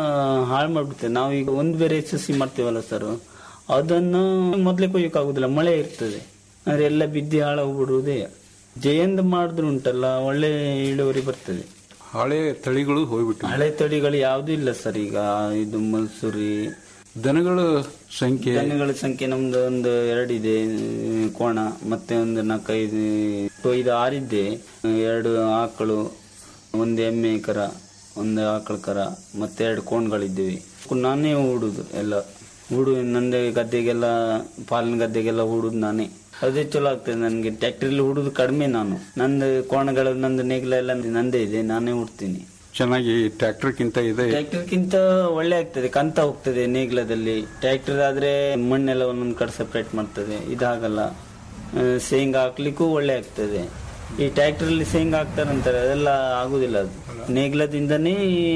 ಹಾಳು ಮಾಡ್ಬಿಡ್ತೇವೆ ನಾವು ಈಗ ಒಂದ್ ಬೇರೆ ಸಸಿ ಮಾಡ್ತೇವಲ್ಲ ಸರ್ ಅದನ್ನು ಮೊದ್ಲೇ ಕೊಯ್ಯಕ್ಕಾಗುದಿಲ್ಲ ಮಳೆ ಇರ್ತದೆ ಅಂದ್ರೆ ಎಲ್ಲ ಬಿದ್ದಿ ಹಾಳಾಗ್ಬಿಡುವುದೇ ಜಯಂದ್ ಮಾಡಿದ್ರು ಉಂಟಲ್ಲ ಒಳ್ಳೆ ಇಳುವರಿ ಬರ್ತದೆ ಹಳೆ ತಳಿಗಳು ಹೋಗ್ಬಿಟ್ಟು ಹಳೆ ತಳಿಗಳು ಯಾವ್ದು ಇಲ್ಲ ಸರ್ ಈಗ ಇದು ಮಲ್ಸೂರಿ ದನಗಳ ಸಂಖ್ಯೆ ದನಗಳ ಸಂಖ್ಯೆ ನಮ್ದು ಒಂದು ಎರಡಿದೆ ಆ, ಕೋಣ ಮತ್ತೆ ಒಂದು ನಾಲ್ಕೈದು ಐದು ಆರಿದೆ ಎರಡು ಆಕಳು ಒಂದು ಎಮ್ಮೆ ಕರ ಒಂದು ಆಕಳ ಕರ ಮತ್ತೆ ಎರಡು ಕೋಣಗಳಿದ್ದೇವೆ ನಾನೇ ಹೂಡುದು ಎಲ್ಲ ಹೂಡು ನಂದೇ ಗದ್ದೆಗೆಲ್ಲ ಪಾಲಿನ ಗದ್ದೆಗೆಲ್ಲ ಹೂಡುದು ನಾನೇ ಅದೇ ಚಲೋ ಆಗ್ತದೆ ನನಗೆ ಟ್ಯಾಕ್ಟ್ರಿಲಿ ಹೂಡುದು ಕಡಿಮೆ ನಾನು ನಂದು ಕೋಣಗಳ ನಂದು ನೇಗಿಲ ಎಲ್ಲ ನಂದೇ ಇದೆ ನಾನೇ ಹುಡ್ತೀನಿ ಚೆನ್ನಾಗಿ ಟ್ರ್ಯಾಕ್ಟರ್ಗಿಂತ ಇದೆ ಟ್ರ್ಯಾಕ್ಟರ್ಗಿಂತ ಒಳ್ಳೆ ಆಗ್ತದೆ ಕಂತ ಹೋಗ್ತದೆ ನೇಗಿಲದಲ್ಲಿ ಟ್ರ್ಯಾಕ್ಟರ್ ಆದ್ರೆ ಮಣ್ಣೆಲ್ಲ ಒಂದೊಂದು ಕಡೆ ಸಪ್ರೇಟ್ ಮಾಡ್ತದೆ ಇದಾಗಲ್ಲ ಆ, ಶೇಂಗಾ ಹಾಕ್ಲಿಕ್ಕೂ ಒಳ್ಳೆ ಆಗ್ತದೆ ಈ ಟ್ರ್ಯಾಕ್ಟರ್ಲಿ ಶೇಂಗಾ ಹಾಕ್ತಾರಂತಾರೆ ಅದೆಲ್ಲ ಆಗುದಿಲ್ಲ ಅದು ನೇಗಿಲದಿಂದನೇ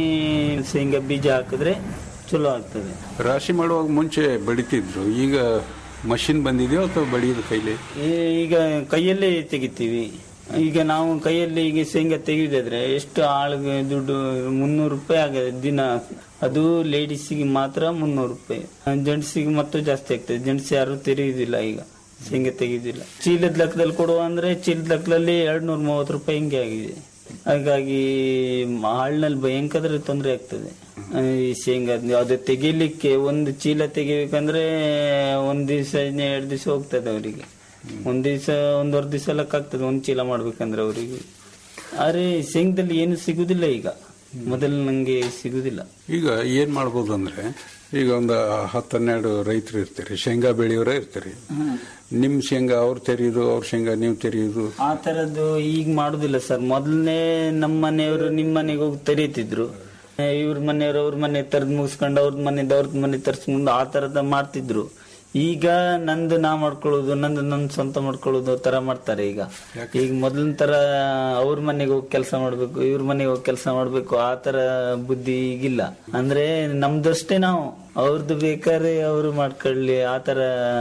ಶೇಂಗಾ ಬೀಜ ಹಾಕಿದ್ರೆ ಚಲೋ ಆಗ್ತದೆ ರಾಶಿ ಮಾಡುವಾಗ ಮುಂಚೆ ಬಡಿತಿದ್ರು ಈಗ ಮಷಿನ್ ಬಂದಿದೆಯೋ ಅಥವಾ ಬಡಿಯೋದು ಕೈಲಿ ಈ- ಈಗ ಕೈಯಲ್ಲೇ ತೆಗಿತೀವಿ ಈಗ ನಾವು ಕೈಯಲ್ಲಿ ಈಗ ಶೇಂಗಾ ತೆಗೆದಿದ್ರೆ ಎಷ್ಟು ಆಳಿಗೆ ದುಡ್ಡು ಮುನ್ನೂರು ರೂಪಾಯಿ ಆಗದೆ ದಿನ ಅದು ಲೇಡೀಸಿಗೆ ಮಾತ್ರ ಮುನ್ನೂರು ರೂಪಾಯಿ ಜೆಂಟ್ಸಿಗೆ ಮತ್ತು ಜಾಸ್ತಿ ಆಗ್ತದೆ ಜೆಂಟ್ಸ್ ಯಾರು ತೆರೆಯುವುದಿಲ್ಲ ಈಗ ಶೇಂಗಾ ತೆಗೆಯುವುದಿಲ್ಲ ಚೀಲದ ಲೆಕ್ಕದಲ್ಲಿ ಕೊಡುವ ಅಂದ್ರೆ ಚೀಲದ ಲೆಕ್ಕದಲ್ಲಿ ಎರಡ್ ನೂರ ಮೂವತ್ತು ರೂಪಾಯಿ ಹಿಂಗೆ ಆಗಿದೆ ಹಾಗಾಗಿ ಹಾಳ್ನಲ್ಲಿ ಭಯಂಕರ ತೊಂದರೆ ಆಗ್ತದೆ ಆ, ಈ ಶೇಂಗಾ ಅದು ತೆಗಿಲಿಕ್ಕೆ ಒಂದು ಚೀಲ ತೆಗಿಬೇಕಂದ್ರೆ ಒಂದ್ ದಿವಸ ಎರಡು ದಿವಸ ಹೋಗ್ತದೆ ಅವರಿಗೆ ಒಂದ್ ದಿವಸ ಒಂದೂವರೆ ದಿವಸ ಲೆಕ್ಕ ಆಗ್ತದೆ ಒಂದ್ ಚೀಲ ಮಾಡ್ಬೇಕಂದ್ರೆ ಅವರಿಗೆ ಆದ್ರೆ ಶೇಂಗದಲ್ಲಿ ಏನು ಸಿಗುದಿಲ್ಲ ಈಗ ಮೊದಲು ನಂಗೆ ಸಿಗುದಿಲ್ಲ ಈಗ ಏನ್ ಮಾಡ್ಬೋದು ಅಂದ್ರೆ ಈಗ ಒಂದು ಹತ್ತೆರಡು ರೈತರು ಇರ್ತೀರಿ ಶೇಂಗಾ ಬೆಳೆಯೋರೇ ಇರ್ತೀರಿ ನಿಮ್ ಶೇಂಗಾ ಅವ್ರು ತೆರೆಯೋದು ಅವ್ರ ಶೇಂಗಾ ನೀವು ತೆರೆಯೋದು ಆ ತರದ್ದು ಈಗ ಮಾಡುದಿಲ್ಲ ಸರ್ ಮೊದಲನೇ ನಮ್ಮ ಮನೆಯವರು ನಿಮ್ಮ ಮನೆಗೆ ಹೋಗಿ ತೆರೀತಿದ್ರು ಇವ್ರ ಮನೆಯವರು ಅವ್ರ ಮನೆ ತರದ್ ಮುಗಿಸ್ಕೊಂಡು ಅವ್ರ ಮನೆದ ಅವ್ರದ್ ಮನೆ ತರ್ಸ್ಕೊಂಡು ಆ ತರದ ಮಾಡ್ತಿದ್ರು ಈಗ ನಂದು ನಾ ಮಾಡ್ಕೊಳ್ಳೋದು ನಂದು ನನ್ ಸ್ವಂತ ಮಾಡ್ಕೊಳ್ಳೋದು ತರ ಮಾಡ್ತಾರೆ ಈಗ ಈಗ ಮೊದಲಿನ ತರ ಅವ್ರ ಮನೆಗೆ ಹೋಗಿ ಕೆಲಸ ಮಾಡ್ಬೇಕು ಇವ್ರ ಮನೆಗೆ ಹೋಗಿ ಕೆಲಸ ಮಾಡ್ಬೇಕು ಆ ತರ ಬುದ್ಧಿ ಈಗಿಲ್ಲ ಅಂದ್ರೆ ನಮ್ದಷ್ಟೇ ನಾವು ಅವ್ರದ್ದು ಬೇಕಾದ್ರೆ ಅವರು ಮಾಡ್ಕೊಳ್ಳಿ ಆ ತರ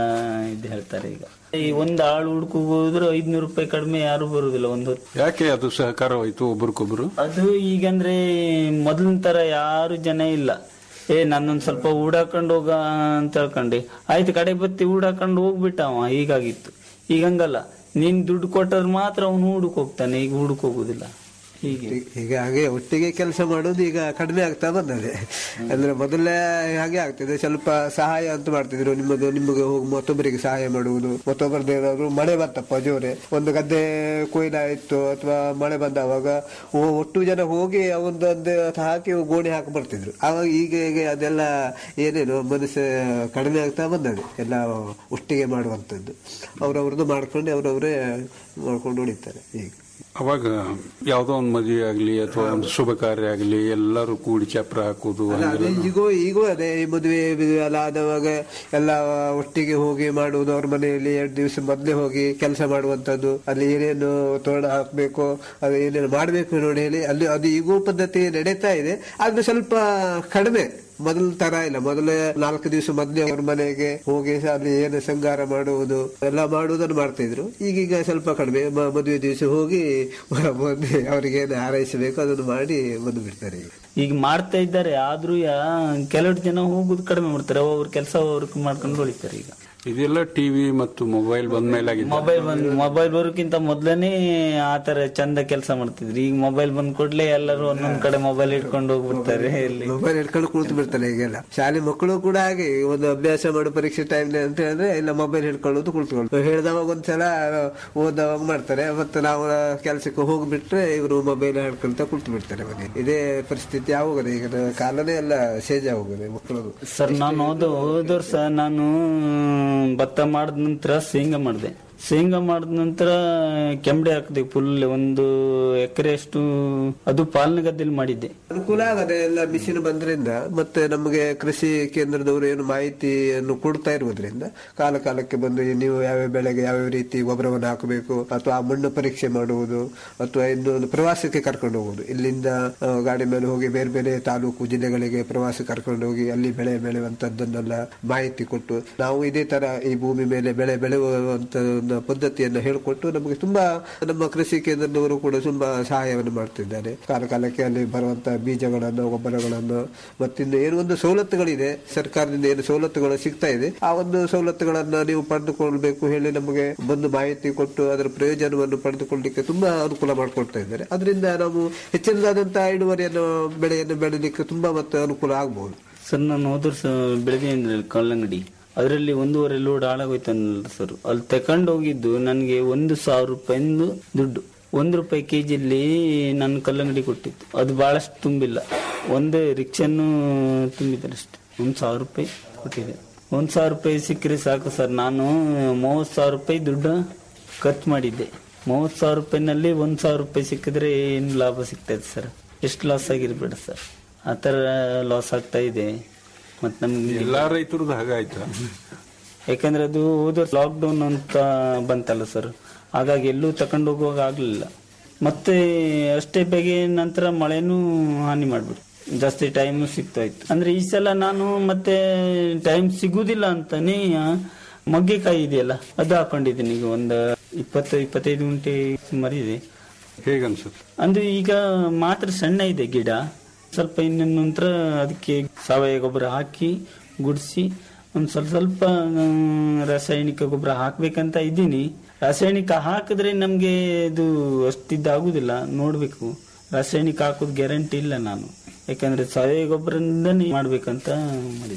ಇದು ಹೇಳ್ತಾರೆ ಈಗ ಈ ಒಂದ್ ಆಳು ಹುಡ್ಕೋಕ್ ಹೋದ್ರೆ ಐದ್ನೂರು ರೂಪಾಯಿ ಕಡಿಮೆ ಯಾರು ಬರುದಿಲ್ಲ ಒಂದು ಹೊತ್ತು ಯಾಕೆ ಅದು ಸಹಕಾರವಾಯ್ತು ಒಬ್ರಿಗೊಬ್ರು ಅದು ಈಗಂದ್ರೆ ಮೊದಲಿನ ತರ ಯಾರು ಜನ ಇಲ್ಲ ಏ ನನ್ನೊಂದ್ ಸ್ವಲ್ಪ ಊಡಾಕೊಂಡು ಹೋಗ ಅಂತ ಹೇಳ್ಕೊಂಡೆ ಆಯ್ತು ಕಡೆ ಬತ್ತಿ ಊಡಾಕೊಂಡು ಹೋಗ್ಬಿಟ್ಟ ಅವ ಹೀಗಾಗಿತ್ತು ಈಗ ಹಂಗಲ್ಲ ನೀನ್ ದುಡ್ಡು ಕೊಟ್ಟರೆ ಮಾತ್ರ ಅವನು ಹೂಡಕ್ ಹೋಗ್ತಾನೆ ಈಗ ಹೂಡಕ್ ಹೋಗುದಿಲ್ಲ ಹೀಗೆ ಈಗ ಹಾಗೆ ಒಟ್ಟಿಗೆ ಕೆಲಸ ಮಾಡೋದು ಈಗ ಕಡಿಮೆ ಆಗ್ತಾ ಬಂದದೆ ಅಂದ್ರೆ ಮೊದಲೇ ಹಾಗೆ ಆಗ್ತದೆ ಸ್ವಲ್ಪ ಸಹಾಯ ಅಂತ ಮಾಡ್ತಿದ್ರು ನಿಮ್ಮದು ನಿಮಗೆ ಹೋಗಿ ಮತ್ತೊಬ್ಬರಿಗೆ ಸಹಾಯ ಮಾಡುವುದು ಮತ್ತೊಬ್ಬರದ್ದು ಏನಾದ್ರು ಮಳೆ ಬಂತಪ್ಪ ಜೋರೆ ಒಂದು ಗದ್ದೆ ಕೊಯ್ಲಾಯ್ತು ಅಥವಾ ಮಳೆ ಬಂದವಾಗ ಓ- ಒಟ್ಟು ಜನ ಹೋಗಿ ಒಂದು ಒಂದು ಹಾಕಿ ಗೋಣಿ ಹಾಕಿ ಬರ್ತಿದ್ರು ಆವಾಗ ಈಗ ಈಗ ಅದೆಲ್ಲ ಏನೇನು ಮನಸ್ಸು ಕಡಿಮೆ ಆಗ್ತಾ ಬಂದದೆ ಎಲ್ಲ ಒಟ್ಟಿಗೆ ಮಾಡುವಂಥದ್ದು ಅವ್ರವ್ರದ್ದು ಮಾಡ್ಕೊಂಡು ಅವ್ರವರೇ ಮಾಡ್ಕೊಂಡು ಹೊಡಿತಾರೆ ಈಗ ಅವಾಗ ಯಾವ್ದೋ ಒಂದು ಮದುವೆ ಆಗ್ಲಿ ಅಥವಾ ಒಂದು ಶುಭ ಕಾರ್ಯ ಆಗ್ಲಿ ಎಲ್ಲರೂ ಕೂಡಿ ಚಪ್ರ ಹಾಕುದು ಅಲ್ಲ, ಅದೇ ಈಗೂ ಈಗೂ ಅದೇ ಈ ಮದುವೆ ಗಿದುವೆ ಎಲ್ಲ ಆದವಾಗ ಎಲ್ಲ ಒಟ್ಟಿಗೆ ಹೋಗಿ ಮಾಡುವುದು ಅವ್ರ ಮನೆಯಲ್ಲಿ ಎರಡು ದಿವಸ ಮೊದಲೇ ಹೋಗಿ ಕೆಲಸ ಮಾಡುವಂತದ್ದು ಅಲ್ಲಿ ಏನೇನು ತೋರಣ ಹಾಕ್ಬೇಕು ಅದು ಏನೇನು ಮಾಡಬೇಕು ನೋಡಿ ಹೇಳಿ ಅಲ್ಲಿ ಅದು ಈಗೂ ಪದ್ಧತಿ ನಡೀತಾ ಇದೆ ಆದ್ರೆ ಸ್ವಲ್ಪ ಕಡಿಮೆ ಮೊದಲ ತರ ಇಲ್ಲ ಮೊದಲೇ ನಾಲ್ಕು ದಿವಸ ಮೊದಲೇ ಅವ್ರ ಮನೆಗೆ ಹೋಗಿ ಅಲ್ಲಿ ಏನು ಸಂಗಾರ ಮಾಡುವುದು ಎಲ್ಲ ಮಾಡುವುದನ್ನು ಮಾಡ್ತಿದ್ರು ಈಗೀಗ ಸ್ವಲ್ಪ ಕಡಿಮೆ ಮ- ಮದುವೆ ದಿವಸ ಹೋಗಿ ಬಂದು ಅವರಿಗೆ ಏನು ಹಾರೈಸಬೇಕು ಅದನ್ನು ಮಾಡಿ ಬಂದು ಬಿಡ್ತಾರೆ ಈಗ ಈಗ ಮಾಡ್ತಾ ಇದ್ದಾರೆ ಆದ್ರೂ ಯಾ- ಕೆಲವು ಜನ ಹೋಗುದು ಕಡಿಮೆ ಮಾಡ್ತಾರೆ ಅವ್ರ ಕೆಲಸ ಅವ್ರ ಮಾಡ್ಕೊಂಡು ಹೊಳಿತಾರೆ ಈಗ ಇದೆಲ್ಲ ಟಿವಿ ಮತ್ತು ಮೊಬೈಲ್ ಬಂದ ಮೇಲೆ ಆಗಿದೆ ಮೊಬೈಲ್ ಬಂದ್ ಮೊಬೈಲ್ ಬರೋಕ್ಕಿಂತ ಮೊದ್ಲನೇ ಆ ತರ ಚಂದ ಕೆಲಸ ಮಾಡ್ತಿದ್ರು ಈಗ ಮೊಬೈಲ್ ಬಂದ್ ಕೂಡ್ಲೆ ಎಲ್ಲರೂ ಒಂದೊಂದ್ ಕಡೆ ಮೊಬೈಲ್ ಇಟ್ಕೊಂಡು ಹೋಗ್ಬಿಡ್ತಾರೆ ಇಲ್ಲಿ ಮೊಬೈಲ್ ಹಿಡ್ಕೊಂಡು ಕೂತು ಬಿಡ್ತಾರೆ ಈಗೆಲ್ಲ ಶಾಲೆ ಮಕ್ಕಳು ಕೂಡ ಹಾಗೆ ಒಂದು ಅಭ್ಯಾಸ ಮಾಡೋ ಪರೀಕ್ಷೆ ಟೈಮ್ ಅಂತ ಹೇಳಿದ್ರೆ ಇಲ್ಲ ಮೊಬೈಲ್ ಹಿಡ್ಕೊಳ್ಳೋದು ಕುಳಿತುಕೊಂಡು ಹೇಳಿದವಾಗ ಒಂದ್ಸಲ ಓದವಾಗ ಮಾಡ್ತಾರೆ ಮತ್ತೆ ನಾವು ಕೆಲಸಕ್ಕೆ ಹೋಗ್ಬಿಟ್ರೆ ಇವರು ಮೊಬೈಲ್ ಹಿಡ್ಕೊಂತ ಕುಳಿತು ಬಿಡ್ತಾರೆ ಮನೆಯಲ್ಲಿ ಇದೇ ಪರಿಸ್ಥಿತಿ ಆಗೋಗಿದೆ ಈಗ ಕಾಲನೇ ಎಲ್ಲ ಸೇಜ್ ಆಗೋಗಿದೆ ಮಕ್ಕಳದು ಸರ್ ನಾನು ಹೋದ ಹೋದ ವರ್ಷ ನಾನು ಭತ್ತ ಮಾಡಿದ ನಂತರ ಶೇಂಗಾ ಮಾಡಿದೆ ಶೇಂಗಾ ಮಾಡಿದ ನಂತರ ಕೆಂಬಡೆ ಹಾಕಿದೆ ಫುಲ್ ಒಂದು ಎಕರೆ ಅಷ್ಟು ಅದು ಪಾಲನ ಗದ್ದೆಲಿ ಮಾಡಿದ್ದೆ ಅನುಕೂಲ ಆಗದೆ ಎಲ್ಲ ಮಿಷಿನ್ ಬಂದ್ರಿಂದ ಮತ್ತೆ ನಮಗೆ ಕೃಷಿ ಕೇಂದ್ರದವರು ಏನು ಮಾಹಿತಿಯನ್ನು ಕೊಡ್ತಾ ಇರುವುದರಿಂದ ಕಾಲ ಕಾಲಕ್ಕೆ ಬಂದು ನೀವು ಯಾವ್ಯಾವ ಬೆಳೆಗೆ ಯಾವ್ಯಾವ ರೀತಿ ಗೊಬ್ಬರವನ್ನು ಹಾಕಬೇಕು ಅಥವಾ ಆ ಮಣ್ಣು ಪರೀಕ್ಷೆ ಮಾಡುವುದು ಅಥವಾ ಇನ್ನೊಂದು ಪ್ರವಾಸಕ್ಕೆ ಕರ್ಕೊಂಡು ಹೋಗುವುದು ಇಲ್ಲಿಂದ ಆ, ಗಾಡಿ ಮೇಲೆ ಹೋಗಿ ಬೇರೆ ಬೇರೆ ತಾಲೂಕು ಜಿಲ್ಲೆಗಳಿಗೆ ಪ್ರವಾಸ ಕರ್ಕೊಂಡು ಹೋಗಿ ಅಲ್ಲಿ ಬೆಳೆ ಬೆಳೆಯುವಂತದ್ದನ್ನೆಲ್ಲ ಮಾಹಿತಿ ಕೊಟ್ಟು ನಾವು ಇದೇ ತರ ಈ ಭೂಮಿ ಮೇಲೆ ಬೆಳೆ ಬೆಳೆಯುವಂತ ಒಂದು ಪದ್ಧತಿಯನ್ನು ಹೇಳಿಕೊಟ್ಟು ನಮಗೆ ತುಂಬಾ ನಮ್ಮ ಕೃಷಿ ಕೇಂದ್ರದವರು ಕೂಡ ತುಂಬಾ ಸಹಾಯವನ್ನು ಮಾಡ್ತಿದ್ದಾರೆ ಕಾಲ ಕಾಲಕ್ಕೆ ಅಲ್ಲಿ ಬರುವಂತ ಬೀಜಗಳನ್ನು ಗೊಬ್ಬರಗಳನ್ನು ಮತ್ತಿನ್ನು ಏನು ಒಂದು ಸವಲತ್ತುಗಳಿದೆ ಸರ್ಕಾರದಿಂದ ಏನು ಸವಲತ್ತುಗಳು ಸಿಗ್ತಾ ಇದೆ ಆ ಒಂದು ಸವಲತ್ತುಗಳನ್ನ ನೀವು ಪಡೆದುಕೊಳ್ಬೇಕು ಹೇಳಿ ನಮಗೆ ಬಂದು ಮಾಹಿತಿ ಕೊಟ್ಟು ಅದರ ಪ್ರಯೋಜನವನ್ನು ಪಡೆದುಕೊಳ್ಳಲಿಕ್ಕೆ ತುಂಬಾ ಅನುಕೂಲ ಮಾಡಿಕೊಡ್ತಾ ಇದ್ದಾರೆ ಅದರಿಂದ ನಾವು ಹೆಚ್ಚಿನದಾದಂತಹ ಇಳುವರಿಯನ್ನು ಬೆಳೆಯನ್ನು ಬೆಳಲಿಕ್ಕೆ ತುಂಬಾ ಮತ್ತೆ ಅನುಕೂಲ ಆಗಬಹುದು ಸರ್ ನಾನು ಹೋದ ವರ್ಷ ಬೆಳೆದೆ ಅಂದ್ರೆ ಕಲ್ಲಂಗಡಿ ಅದರಲ್ಲಿ ಒಂದೂವರೆ ಲೋಡ್ ಹಾಳಾಗೋಯ್ತಲ್ಲ ಸರ್ ಅಲ್ಲಿ ತಕೊಂಡು ಹೋಗಿದ್ದು ನನಗೆ ಒಂದು ಸಾವಿರ ರೂಪಾಯಿಂದು ದುಡ್ಡು ಒಂದು ರೂಪಾಯಿ ಕೆಜಿಲಿ ನನ್ನ ಕಲ್ಲಂಗಡಿ ಕೊಟ್ಟಿತ್ತು ಅದು ಬಹಳಷ್ಟು ತುಂಬಿಲ್ಲ ಒಂದೇ ರಿಕ್ಷನ್ನು ತುಂಬಿದ್ದಾರೆ ಅಷ್ಟೆ ಒಂದು ಸಾವಿರ ರೂಪಾಯಿ ಕೊಟ್ಟಿದೆ ಒಂದು ಸಾವಿರ ರೂಪಾಯಿ ಸಿಕ್ಕರೆ ಸಾಕು ಸರ್ ನಾನು ಮೂವತ್ತು ಸಾವಿರ ರೂಪಾಯಿ ದುಡ್ಡು ಖರ್ಚು ಮಾಡಿದ್ದೆ ಮೂವತ್ತು ಸಾವಿರ ರೂಪಾಯಿನಲ್ಲಿ ಒಂದು ಸಾವಿರ ರೂಪಾಯಿ ಸಿಕ್ಕಿದ್ರೆ ಏನು ಲಾಭ ಸಿಗ್ತದೆ ಸರ್ ಎಷ್ಟು ಲಾಸ್ ಆಗಿರ್ಬೇಡ ಸರ್ ಆ ಥರ ಲಾಸ್ ಆಗ್ತಾ ಇದೆ ಮತ್ತು ನಮ್ಗೆ ಎಲ್ಲಾ ರೈತರದ್ದು ಹಾಗಾಯ್ತಾ ಯಾಕಂದ್ರೆ ಅದು ಹೋದ ಲಾಕ್ಡೌನ್ ಅಂತ ಬಂತಲ್ಲ ಸರ್ ಹಾಗಾಗಿ ಎಲ್ಲೂ ತಕೊಂಡು ಹೋಗುವಾಗ ಆಗ್ಲಿಲ್ಲ ಮತ್ತೆ ಅಷ್ಟೇ ಬೇಗ ನಂತರ ಮಳೆನೂ ಹಾನಿ ಮಾಡ್ಬಿಟ್ಟು ಜಾಸ್ತಿ ಟೈಮ್ ಸಿಗ್ತಾ ಇತ್ತು ಅಂದ್ರೆ ಈ ಸಲ ನಾನು ಮತ್ತೆ ಟೈಮ್ ಸಿಗುದಿಲ್ಲ ಅಂತಾನೆ ಆ, ಮೊಗ್ಗೆಕಾಯಿ ಇದೆಯಲ್ಲ ಅದು ಹಾಕೊಂಡಿದ್ದೀನಿ ಈಗ ಒಂದು ಇಪ್ಪತ್ತು ಇಪ್ಪತ್ತೈದು ಗಂಟೆ ಸುಮಾರು ಇದೆ ಹೇಗನ್ಸುತ್ತೆ ಅಂದ್ರೆ ಈಗ ಮಾತ್ರ ಸಣ್ಣ ಇದೆ ಗಿಡ ಸ್ವಲ್ಪ ಇನ್ನ ನಂತರ ಅದಕ್ಕೆ ಸಾವಯವ ಗೊಬ್ಬರ ಹಾಕಿ ಗುಡಿಸಿ ಒಂದ್ ಸ್ವಲ್ಪ ಸ್ವಲ್ಪ ಆ, ರಾಸಾಯನಿಕ ಗೊಬ್ಬರ ಹಾಕ್ಬೇಕಂತ ಇದ್ದೀನಿ ರಾಸಾಯನಿಕ ಹಾಕಿದ್ರೆ ನಮ್ಗೆ ಇದು ಅಷ್ಟಿದ್ದಾಗುದಿಲ್ಲ ನೋಡ್ಬೇಕು ರಾಸಾಯನಿಕ ಹಾಕೋದು ಗ್ಯಾರಂಟಿ ಇಲ್ಲ ನಾನು ಯಾಕಂದ್ರೆ ಸಾವಯವ ಗೊಬ್ಬರದಿಂದನೇ ಮಾಡ್ಬೇಕಂತ ಮಾಡಿದ್ದೀನಿ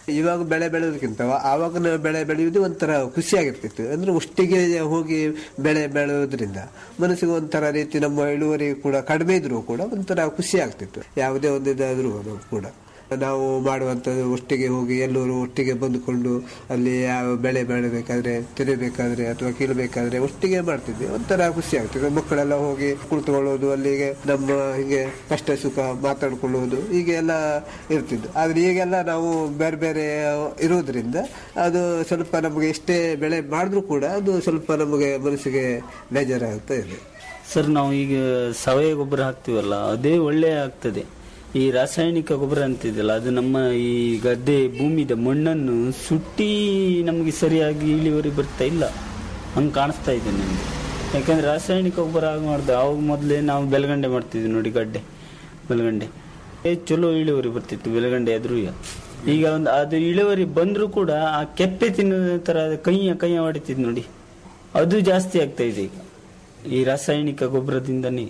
ಇವಾಗ ಬೆಳೆ ಬೆಳೆಯೋದಕ್ಕಿಂತ ಆವಾಗ ನಾವು ಬೆಳೆ ಬೆಳೆಯುವುದು ಒಂಥರ ಖುಷಿಯಾಗಿರ್ತಿತ್ತು ಅಂದ್ರೆ ಒಟ್ಟಿಗೆ ಹೋಗಿ ಬೆಳೆ ಬೆಳೆಯೋದ್ರಿಂದ ಮನಸ್ಸಿಗೆ ಒಂಥರ ರೀತಿ ನಮ್ಮ ಇಳುವರಿ ಕೂಡ ಕಡಿಮೆ ಇದ್ರೂ ಕೂಡ ಒಂಥರ ಖುಷಿ ಆಗ್ತಿತ್ತು ಯಾವುದೇ ಒಂದು ಇದಾದ್ರೂ ಕೂಡ ನಾವು ಮಾಡುವಂಥದ್ದು ಒಟ್ಟಿಗೆ ಹೋಗಿ ಎಲ್ಲರೂ ಒಟ್ಟಿಗೆ ಬಂದುಕೊಂಡು ಅಲ್ಲಿ ಯಾವ ಬೆಳೆ ಬೆಳೆಬೇಕಾದ್ರೆ ತೆರಿಬೇಕಾದ್ರೆ ಅಥವಾ ಕೀಳಬೇಕಾದ್ರೆ ಒಟ್ಟಿಗೆ ಮಾಡ್ತಿದ್ವಿ ಒಂಥರ ಖುಷಿ ಆಗ್ತದೆ ಮಕ್ಕಳೆಲ್ಲ ಹೋಗಿ ಕುಳಿತುಕೊಳ್ಳೋದು ಅಲ್ಲಿಗೆ ನಮ್ಮ ಹೀಗೆ ಕಷ್ಟ ಸುಖ ಮಾತಾಡ್ಕೊಳ್ಳೋದು ಹೀಗೆ ಎಲ್ಲ ಇರ್ತಿದ್ದು ಆದ್ರೆ ಈಗೆಲ್ಲ ನಾವು ಬೇರೆ ಬೇರೆ ಇರೋದ್ರಿಂದ ಅದು ಸ್ವಲ್ಪ ನಮಗೆ ಎಷ್ಟೇ ಬೆಳೆ ಮಾಡಿದ್ರು ಕೂಡ ಅದು ಸ್ವಲ್ಪ ನಮಗೆ ಮನಸ್ಸಿಗೆ ಬೇಜಾರಾಗ್ತಾ ಇದೆ ಸರ್ ನಾವು ಈಗ ಸಾವಯವ ಗೊಬ್ಬರ ಹಾಕ್ತಿವಲ್ಲ ಅದೇ ಒಳ್ಳೆ ಆಗ್ತದೆ ಈ ರಾಸಾಯನಿಕ ಗೊಬ್ಬರ ಅಂತಿದೆಯಲ್ಲ ಅದು ನಮ್ಮ ಈ ಗದ್ದೆ ಭೂಮಿದ ಮಣ್ಣನ್ನು ಸುಟ್ಟಿ ನಮಗೆ ಸರಿಯಾಗಿ ಇಳುವರಿ ಬರ್ತಾ ಇಲ್ಲ ಹಂಗೆ ಕಾಣಿಸ್ತಾ ಇದೆ ನಮಗೆ ಯಾಕಂದ್ರೆ ರಾಸಾಯನಿಕ ಗೊಬ್ಬರ ಆಗ ಮಾಡ್ದೆ ಅವಾಗ ಮೊದಲೇ ನಾವು ಬೆಳಗಂಡೆ ಮಾಡ್ತಿದ್ವಿ ನೋಡಿ ಗಡ್ಡೆ ಬೆಳಗಂಡೆ ಏ ಚಲೋ ಇಳುವರಿ ಬರ್ತಿತ್ತು ಬೆಳಗಂಡೆ ಆದ್ರೂ ಈಗ ಒಂದು ಅದು ಇಳುವರಿ ಬಂದರೂ ಕೂಡ ಆ ಕೆಪ್ಪೆ ತಿನ್ನೋ ಥರ ಕೈಯ ಕೈಯ ಹೊಡಿತಿದ್ ನೋಡಿ ಅದು ಜಾಸ್ತಿ ಆಗ್ತಾ ಇದೆ ಈಗ ಈ ರಾಸಾಯನಿಕ ಗೊಬ್ಬರದಿಂದನೇ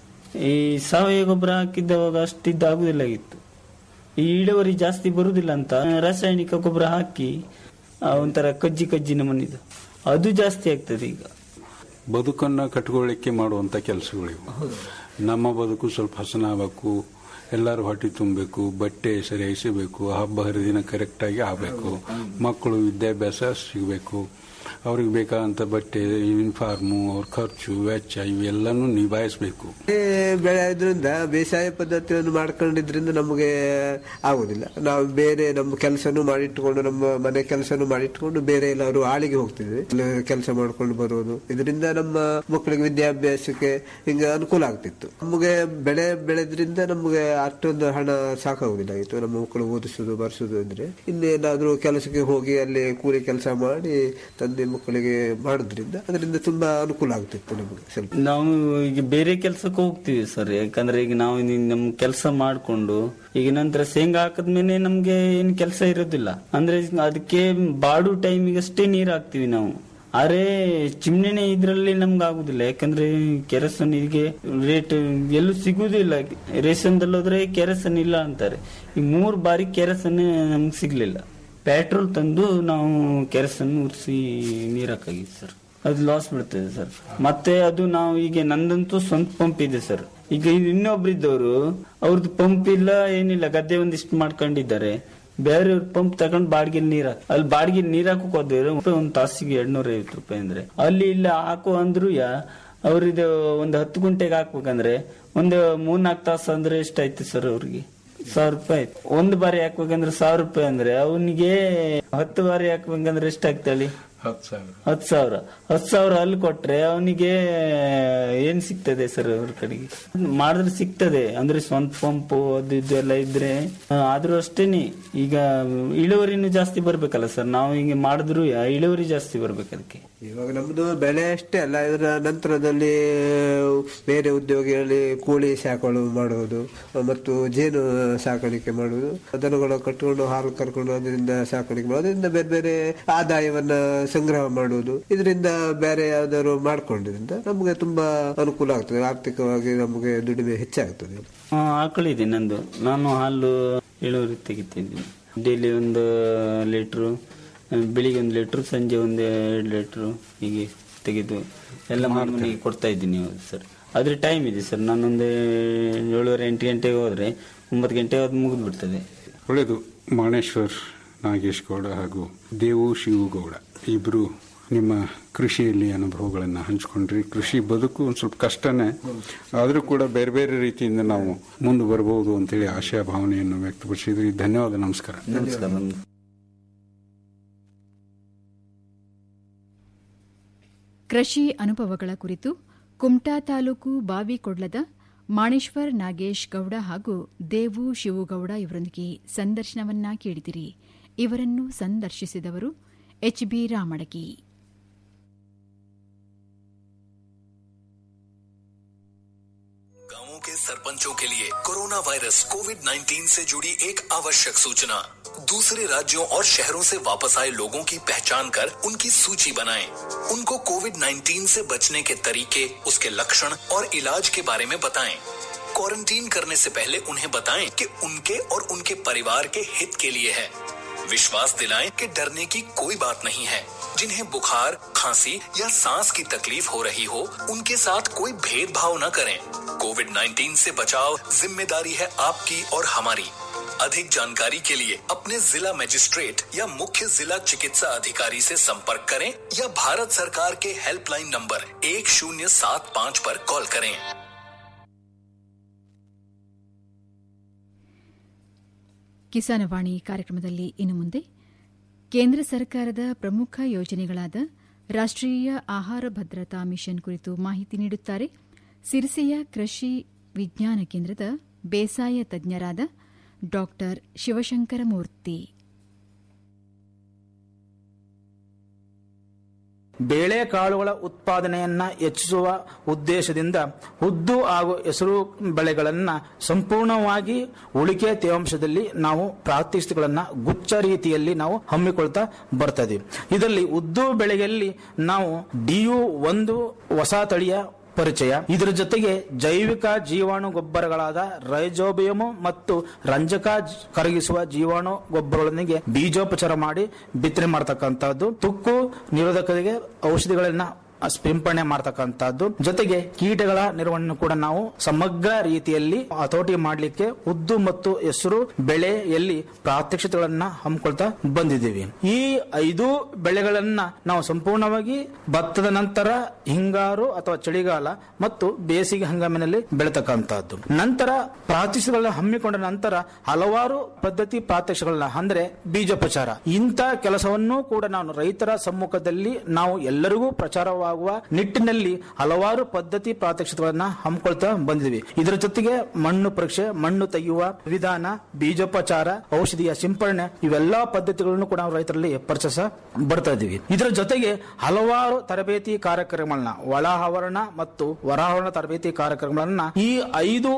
ಈ ಸಾವಯವ ಗೊಬ್ಬರ ಹಾಕಿದ್ದವಾಗ ಅಷ್ಟಿದ್ದಾಗುದಿಲ್ಲ ಆಗಿತ್ತು ಈ ಇಳುವರಿ ಜಾಸ್ತಿ ಬರುದಿಲ್ಲ ಅಂತ ರಾಸಾಯನಿಕ ಗೊಬ್ಬರ ಹಾಕಿ ಆ ಒಂಥರ ಕಜ್ಜಿ ಕಜ್ಜಿ ನಮನಿದು ಅದು ಜಾಸ್ತಿ ಆಗ್ತದೆ ಈಗ ಬದುಕನ್ನ ಕಟ್ಕೊಳ್ಳಿಕ್ಕೆ ಮಾಡುವಂತ ಕೆಲಸಗಳಿವು ನಮ್ಮ ಬದುಕು ಸ್ವಲ್ಪ ಹಸನಾಗಬೇಕು ಎಲ್ಲರೂ ಹೊಟ್ಟೆ ತುಂಬಬೇಕು ಬಟ್ಟೆ ಸರಿಯಾಗಿ ಸಿಗಬೇಕು ಹಬ್ಬ ಹರಿದಿನ ಕರೆಕ್ಟಾಗಿ ಆಗಬೇಕು ಮಕ್ಕಳು ವಿದ್ಯಾಭ್ಯಾಸ ಸಿಗಬೇಕು ಅವ್ರಿಗೆ ಬೇಕಾದಂತ ಬಟ್ಟೆ ಯೂನಿಫಾರ್ಮು ಅವ್ರ ಖರ್ಚು ವೆಚ್ಚ ಇವೆಲ್ಲನೂ ನಿಭಾಯಿಸಬೇಕು ಈ ಬೆಳೆ ಇದ್ರಿಂದ ಬೇಸಾಯ ಪದ್ಧತಿಯನ್ನು ಮಾಡ್ಕೊಂಡಿದ್ರಿಂದ ನಮಗೆ ಆಗುದಿಲ್ಲ ನಾವು ಬೇರೆ ನಮ್ಮ ಕೆಲಸನೂ ಮಾಡಿಟ್ಕೊಂಡು ನಮ್ಮ ಮನೆ ಕೆಲಸನೂ ಮಾಡಿಟ್ಕೊಂಡು ಬೇರೆ ಎಲ್ಲರೂ ಆಳಿಗೆ ಹೋಗ್ತಿದ್ವಿ ಕೆಲಸ ಮಾಡ್ಕೊಂಡು ಬರೋದು ಇದರಿಂದ ನಮ್ಮ ಮಕ್ಕಳಿಗೆ ವಿದ್ಯಾಭ್ಯಾಸಕ್ಕೆ ಹಿಂಗೆ ಅನುಕೂಲ ಆಗ್ತಿತ್ತು ನಮಗೆ ಬೆಳೆ ಬೆಳೆದ್ರಿಂದ ನಮಗೆ ಅಷ್ಟೊಂದು ಹಣ ಸಾಕಾಗುದಿಲ್ಲ ಆಗಿತ್ತು ನಮ್ಮ ಮಕ್ಕಳು ಓದಿಸೋದು ಬರ್ಸೋದು ಅಂದ್ರೆ ಇನ್ನೇನಾದ್ರೂ ಕೆಲಸಕ್ಕೆ ಹೋಗಿ ಅಲ್ಲಿ ಕೂಲಿ ಕೆಲಸ ಮಾಡಿ ತಂದೆ ಮಕ್ಕಳಿಗೆ ಮಾಡೋದ್ರಿಂದ ಅದರಿಂದ ತುಂಬಾ ಅನುಕೂಲ ಆಗ್ತಿತ್ತು ನಮಗೆ ಸ್ವಲ್ಪ ನಾವು ಈಗ ಬೇರೆ ಕೆಲ್ಸಕ್ಕೆ ಹೋಗ್ತೀವಿ ಸರ್ ಯಾಕಂದ್ರೆ ಈಗ ನಾವು ಇನ್ನು ನಮ್ ಕೆಲಸ ಮಾಡ್ಕೊಂಡು ಈಗ ನಂತರ ಶೇಂಗಾ ಹಾಕದ್ಮೇಲೆ ನಮ್ಗೆ ಏನ್ ಕೆಲಸ ಇರೋದಿಲ್ಲ ಅಂದ್ರೆ ಅದಕ್ಕೆ ಬಾಡು ಟೈಮಿಗೆ ಅಷ್ಟೇ ನೀರ್ ಹಾಕ್ತಿವಿ ನಾವು ಆದ್ರೆ ಚಿಮ್ನೆನೆ ಇದ್ರಲ್ಲಿ ನಮ್ಗೆ ಆಗುದಿಲ್ಲ ಯಾಕಂದ್ರೆ ಕೆರಸನಿಗೆ ರೇಟ್ ಎಲ್ಲೂ ಸಿಗುದಿಲ್ಲ ರೇಷನ್ದಲ್ಲಿ ಹೋದ್ರೆ ಕೆರಸನ್ ಇಲ್ಲ ಅಂತಾರೆ ಈ ಮೂರ್ ಬಾರಿ ಕೆರಸನ್ ನಮ್ಗೆ ಸಿಗ್ಲಿಲ್ಲ ಪೆಟ್ರೋಲ್ ತಂದು ನಾವು ಕೆರಸನ್ ಉರಿಸಿ ನೀರ್ ಹಾಕಾಗಿತ್ತು ಸರ್ ಅದು ಲಾಸ್ ಬೀಳ್ತದೆ ಸರ್ ಮತ್ತೆ ಅದು ನಾವು ಈಗ ನಂದಂತೂ ಸ್ವಂತ ಪಂಪ್ ಇದೆ ಸರ್ ಈಗ ಇನ್ನೊಬ್ರಿದ್ದವರು ಅವ್ರದ್ದು ಪಂಪ್ ಇಲ್ಲ ಏನಿಲ್ಲ ಗದ್ದೆ ಒಂದಿಷ್ಟು ಮಾಡ್ಕೊಂಡಿದ್ದಾರೆ ಬೇರೆಯವ್ರ ಪಂಪ್ ತಗೊಂಡ್ ಬಾಡಿಗೆ ನೀರ್ ಹಾಕ್ ಅಲ್ಲಿ ಬಾಡಿಗೆ ನೀರ್ ಹಾಕಕ್ ಹೋದ್ರೆ ಒಂದ್ ತಾಸಿಗೆ ಎರಡ್ನೂರ ಐವತ್ತು ರೂಪಾಯಿ ಅಂದ್ರೆ ಅಲ್ಲಿ ಇಲ್ಲ ಹಾಕು ಅಂದ್ರು ಯಾ ಅವ್ರಿದು ಒಂದ್ ಹತ್ತು ಗುಂಟೆಗೆ ಹಾಕ್ಬೇಕಂದ್ರೆ ಒಂದು ಮೂರ್ನಾಲ್ಕು ತಾಸು ಅಂದ್ರೆ ಎಷ್ಟಾಯ್ತು ಸರ್ ಅವ್ರಿಗೆ ಸಾವಿರ ರೂಪಾಯಿ ಆಯ್ತು ಒಂದು ಬಾರಿ ಹಾಕ್ಬೇಕಂದ್ರೆ ಸಾವಿರ ರೂಪಾಯಿ ಅಂದ್ರೆ ಅವನಿಗೆ ಹತ್ತು ಬಾರಿ ಹಾಕ್ಬೇಕಂದ್ರೆ ಎಷ್ಟಾಗ್ತಳಿ ಹತ್ತು ಸಾವಿರ ಹತ್ತು ಸಾವಿರ ಹತ್ತು ಸಾವಿರ ಅಲ್ಲಿ ಕೊಟ್ರೆ ಅವನಿಗೆ ಏನ್ ಸಿಗ್ತದೆ ಸರ್ ಅವ್ರ ಕಡೆಗೆ ಮಾಡಿದ್ರೆ ಸಿಗ್ತದೆ ಅಂದ್ರೆ ಸ್ವಂತ ಪಂಪು ಅದು ಇದು ಎಲ್ಲ ಇದ್ರೆ ಆ, ಆದ್ರೂ ಅಷ್ಟೇನೆ ಈಗ ಇಳುವರಿನೂ ಜಾಸ್ತಿ ಬರ್ಬೇಕಲ್ಲ ಸರ್ ನಾವು ಹಿಂಗೆ ಮಾಡಿದ್ರು ಇಳುವರಿ ಜಾಸ್ತಿ ಬರ್ಬೇಕು ಅದಕ್ಕೆ ಇವಾಗ ನಮ್ದು ಬೆಳೆ ಅಷ್ಟೇ ಅಲ್ಲ ಇದರ ನಂತರದಲ್ಲಿ ಬೇರೆ ಉದ್ಯೋಗಿಗಳಲ್ಲಿ ಕೋಳಿ ಸಾಕಳು ಮಾಡುವುದು ಮತ್ತು ಜೇನು ಸಾಕಾಣಿಕೆ ಮಾಡುವುದು ದನಗಳು ಕಟ್ಕೊಂಡು ಹಾಲು ಕರ್ಕೊಂಡು ಅದರಿಂದ ಸಾಕಾಣಿಕೆ ಮಾಡುವುದು ಅದರಿಂದ ಬೇರೆ ಬೇರೆ ಆದಾಯವನ್ನ ಸಂಗ್ರಹ ಮಾಡುವುದು ಇದರಿಂದ ಬೇರೆ ಯಾವ್ದಾದ್ರು ಮಾಡ್ಕೊಂಡಿದ್ರಿಂದ ನಮಗೆ ತುಂಬಾ ಅನುಕೂಲ ಆಗ್ತದೆ ಆರ್ಥಿಕವಾಗಿ ನಮಗೆ ದುಡಿಮೆ ಹೆಚ್ಚಾಗ್ತದೆ ಆ, ಆಕಳಿದೆ ನಂದು ನಾನು ಹಾಲು ಇಳುವರಿ ತೆಗಿತಿದ್ದೀನಿ ಡೈಲಿ ಒಂದು ಲೀಟ್ರು ಬೆಳಿಗ್ಗೆ ಒಂದು ಲೀಟ್ರು ಸಂಜೆ ಒಂದು ಎರಡು ಲೀಟ್ರು ಹೀಗೆ ತೆಗೆದು ಎಲ್ಲ ಮನೆಗೆ ಕೊಡ್ತಾ ಇದ್ದೀನಿ ಸರ್ ಆದ್ರೆ ಟೈಮ್ ಇದೆ ಸರ್ ನಾನೊಂದು ಏಳುವರೆ ಎಂಟು ಗಂಟೆಗೆ ಹೋದ್ರೆ ಒಂಬತ್ತು ಗಂಟೆ ಅದು ಮುಗಿದು ಬಿಡ್ತದೆ ಒಳ್ಳೆಯದು ಮಾಣೇಶ್ವರ್ ನಾಗೇಶ್ ಗೌಡ ಹಾಗೂ ದೇವು ಶಿವಗೌಡ ಇಬ್ರು ನಿಮ್ಮ ಕೃಷಿಯಲ್ಲಿ ಅನುಭವಗಳನ್ನು ಹಂಚ್ಕೊಂಡ್ರಿ ಕೃಷಿ ಬದುಕು ಒಂದು ಸ್ವಲ್ಪ ಕಷ್ಟನೇ ಆದರೂ ಕೂಡ ಬೇರೆ ಬೇರೆ ರೀತಿಯಿಂದ ನಾವು ಮುಂದೆ ಬರಬಹುದು ಅಂತೇಳಿ ಆಶಾ ಭಾವನೆಯನ್ನು ವ್ಯಕ್ತಪಡಿಸಿದ್ರಿ ಧನ್ಯವಾದ ನಮಸ್ಕಾರ ನಮಸ್ಕಾರ ಕೃಷಿ ಅನುಭವಗಳ ಕುರಿತು ಕುಮಟಾ ತಾಲೂಕು ಬಾವಿಕೊಡ್ಲದ ಮಾಣೇಶ್ವರ್ ನಾಗೇಶ್ ಗೌಡ ಹಾಗೂ ದೇವು ಶಿವುಗೌಡ ಇವರೊಂದಿಗೆ ಸಂದರ್ಶನವನ್ನ ಕೇಳಿದಿರಿ ಇವರನ್ನು ಸಂದರ್ಶಿಸಿದವರು ಎಚ್ಬಿ ರಾಮಡಗಿ गांवों के सरपंचों के लिए कोरोना वायरस कोविड 19 से जुड़ी एक आवश्यक सूचना दूसरे राज्यों और शहरों से वापस आए लोगों की पहचान कर उनकी सूची बनाएं। उनको कोविड 19 से बचने के तरीके उसके लक्षण और इलाज के बारे में बताएं। क्वारंटीन करने से पहले उन्हें बताएं कि उनके और उनके परिवार के हित के लिए है विश्वास दिलाएं कि डरने की कोई बात नहीं है जिन्हें बुखार खांसी या सांस की तकलीफ हो रही हो उनके साथ कोई भेदभाव न करें कोविड 19 से बचाव जिम्मेदारी है आपकी और हमारी अधिक जानकारी के लिए अपने जिला मजिस्ट्रेट या मुख्य जिला चिकित्सा अधिकारी से संपर्क करें या भारत सरकार के हेल्पलाइन नंबर एक शून्य सात पाँच पर कॉल करें ಕಿಸಾನವಾಣಿ ಕಾರ್ಯಕ್ರಮದಲ್ಲಿ ಇನ್ನು ಮುಂದೆ ಕೇಂದ್ರ ಸರ್ಕಾರದ ಪ್ರಮುಖ ಯೋಜನೆಗಳಾದ ರಾಷ್ಟೀಯ ಆಹಾರ ಭದ್ರತಾ ಮಿಷನ್ ಕುರಿತು ಮಾಹಿತಿ ನೀಡುತ್ತಾರೆ ಸಿರಿಸಿಯ ಕೃಷಿ ವಿಜ್ಞಾನ ಕೇಂದ್ರದ ಬೇಸಾಯ ತಜ್ಞರಾದ ಡಾ ಶಿವಶಂಕರ ಮೂರ್ತಿ ಬೇಳೆಕಾಳುಗಳ ಉತ್ಪಾದನೆಯನ್ನ ಹೆಚ್ಚಿಸುವ ಉದ್ದೇಶದಿಂದ ಉದ್ದು ಹಾಗೂ ಹೆಸರು ಬೆಳೆಗಳನ್ನು ಸಂಪೂರ್ಣವಾಗಿ ಉಳಿಕೆ ತೇವಾಂಶದಲ್ಲಿ ನಾವು ಪ್ರಾತ್ಯಕ್ಷಿಕೆಗಳನ್ನ ಗುಚ್ಛ ರೀತಿಯಲ್ಲಿ ನಾವು ಹಮ್ಮಿಕೊಳ್ತಾ ಬರ್ತದೆ ಇದರಲ್ಲಿ ಉದ್ದು ಬೆಳೆಯಲ್ಲಿ ನಾವು ಡಿಯು ಒಂದು ಹೊಸ ತಳಿಯ ಪರಿಚಯ ಇದರ ಜೊತೆಗೆ ಜೈವಿಕ ಜೀವಾಣು ಗೊಬ್ಬರಗಳಾದ ರೈಜೋಬಿಯಮು ಮತ್ತು ರಂಜಕ ಜ- ಕರಗಿಸುವ ಜೀವಾಣು ಗೊಬ್ಬರಗಳೊಂದಿಗೆ ಬೀಜೋಪಚಾರ ಮಾಡಿ ಬಿತ್ತನೆ ಮಾಡತಕ್ಕಂತಹದ್ದು ತುಕ್ಕು ನಿರೋಧಕರಿಗೆ ಔಷಧಿಗಳನ್ನ ಸಿಂಪಡಣೆ ಮಾಡತಕ್ಕಂತಹದ್ದು ಜೊತೆಗೆ ಕೀಟಗಳ ನಿರ್ವಹಣೆ ಕೂಡ ನಾವು ಸಮಗ್ರ ರೀತಿಯಲ್ಲಿ ಹತೋಟಿ ಮಾಡಲಿಕ್ಕೆ ಉದ್ದು ಮತ್ತು ಹೆಸರು ಬೆಳೆಯಲ್ಲಿ ಪ್ರಾತ್ಯಕ್ಷತೆಗಳನ್ನ ಹಮ್ಮಿಕೊಳ್ತಾ ಬಂದಿದ್ದೀವಿ ಈ ಐದು ಬೆಳೆಗಳನ್ನ ನಾವು ಸಂಪೂರ್ಣವಾಗಿ ಭತ್ತದ ನಂತರ ಹಿಂಗಾರು ಅಥವಾ ಚಳಿಗಾಲ ಮತ್ತು ಬೇಸಿಗೆ ಹಂಗಾಮಿನಲ್ಲಿ ಬೆಳತಕ್ಕಂತಹದ್ದು ನಂತರ ಪ್ರಾತ್ಯಕ್ಷಗಳನ್ನ ಹಮ್ಮಿಕೊಂಡ ನಂತರ ಹಲವಾರು ಪದ್ಧತಿ ಪ್ರಾತ್ಯಕ್ಷಗಳನ್ನ ಅಂದ್ರೆ ಬೀಜೋಪಚಾರ ಇಂಥ ಕೆಲಸವನ್ನು ಕೂಡ ನಾವು ರೈತರ ಸಮ್ಮುಖದಲ್ಲಿ ನಾವು ಎಲ್ಲರಿಗೂ ಪ್ರಚಾರವಾಗುವ ನಿಟ್ಟಿನಲ್ಲಿ ಹಲವಾರು ಪದ್ಧತಿ ಪ್ರಾತ್ಯಕ್ಷತೆಗಳನ್ನ ಹಮ್ಮಿಕೊಳ್ತಾ ಬಂದಿದ್ವಿ ಇದರ ಜೊತೆಗೆ ಮಣ್ಣು ಪರೀಕ್ಷೆ ಮಣ್ಣು ತೆಗೆಯುವ ವಿಧಾನ ಬೀಜೋಪಚಾರ ಔಷಧಿಯ ಸಿಂಪಡಣೆ ಇವೆಲ್ಲಾ ಪದ್ಧತಿಗಳನ್ನು ಕೂಡ ನಾವು ರೈತರಲ್ಲಿ ಪರಿಚಯಿಸ ಬರ್ತಾ ಇದ್ದೀವಿ ಇದರ ಜೊತೆಗೆ ಹಲವಾರು ತರಬೇತಿ ಕಾರ್ಯಕ್ರಮಗಳನ್ನ ಒಳ ಆವರಣ ಮತ್ತು ಹೊರಾವರಣ ತರಬೇತಿ ಕಾರ್ಯಕ್ರಮಗಳನ್ನ ಈ ಐದು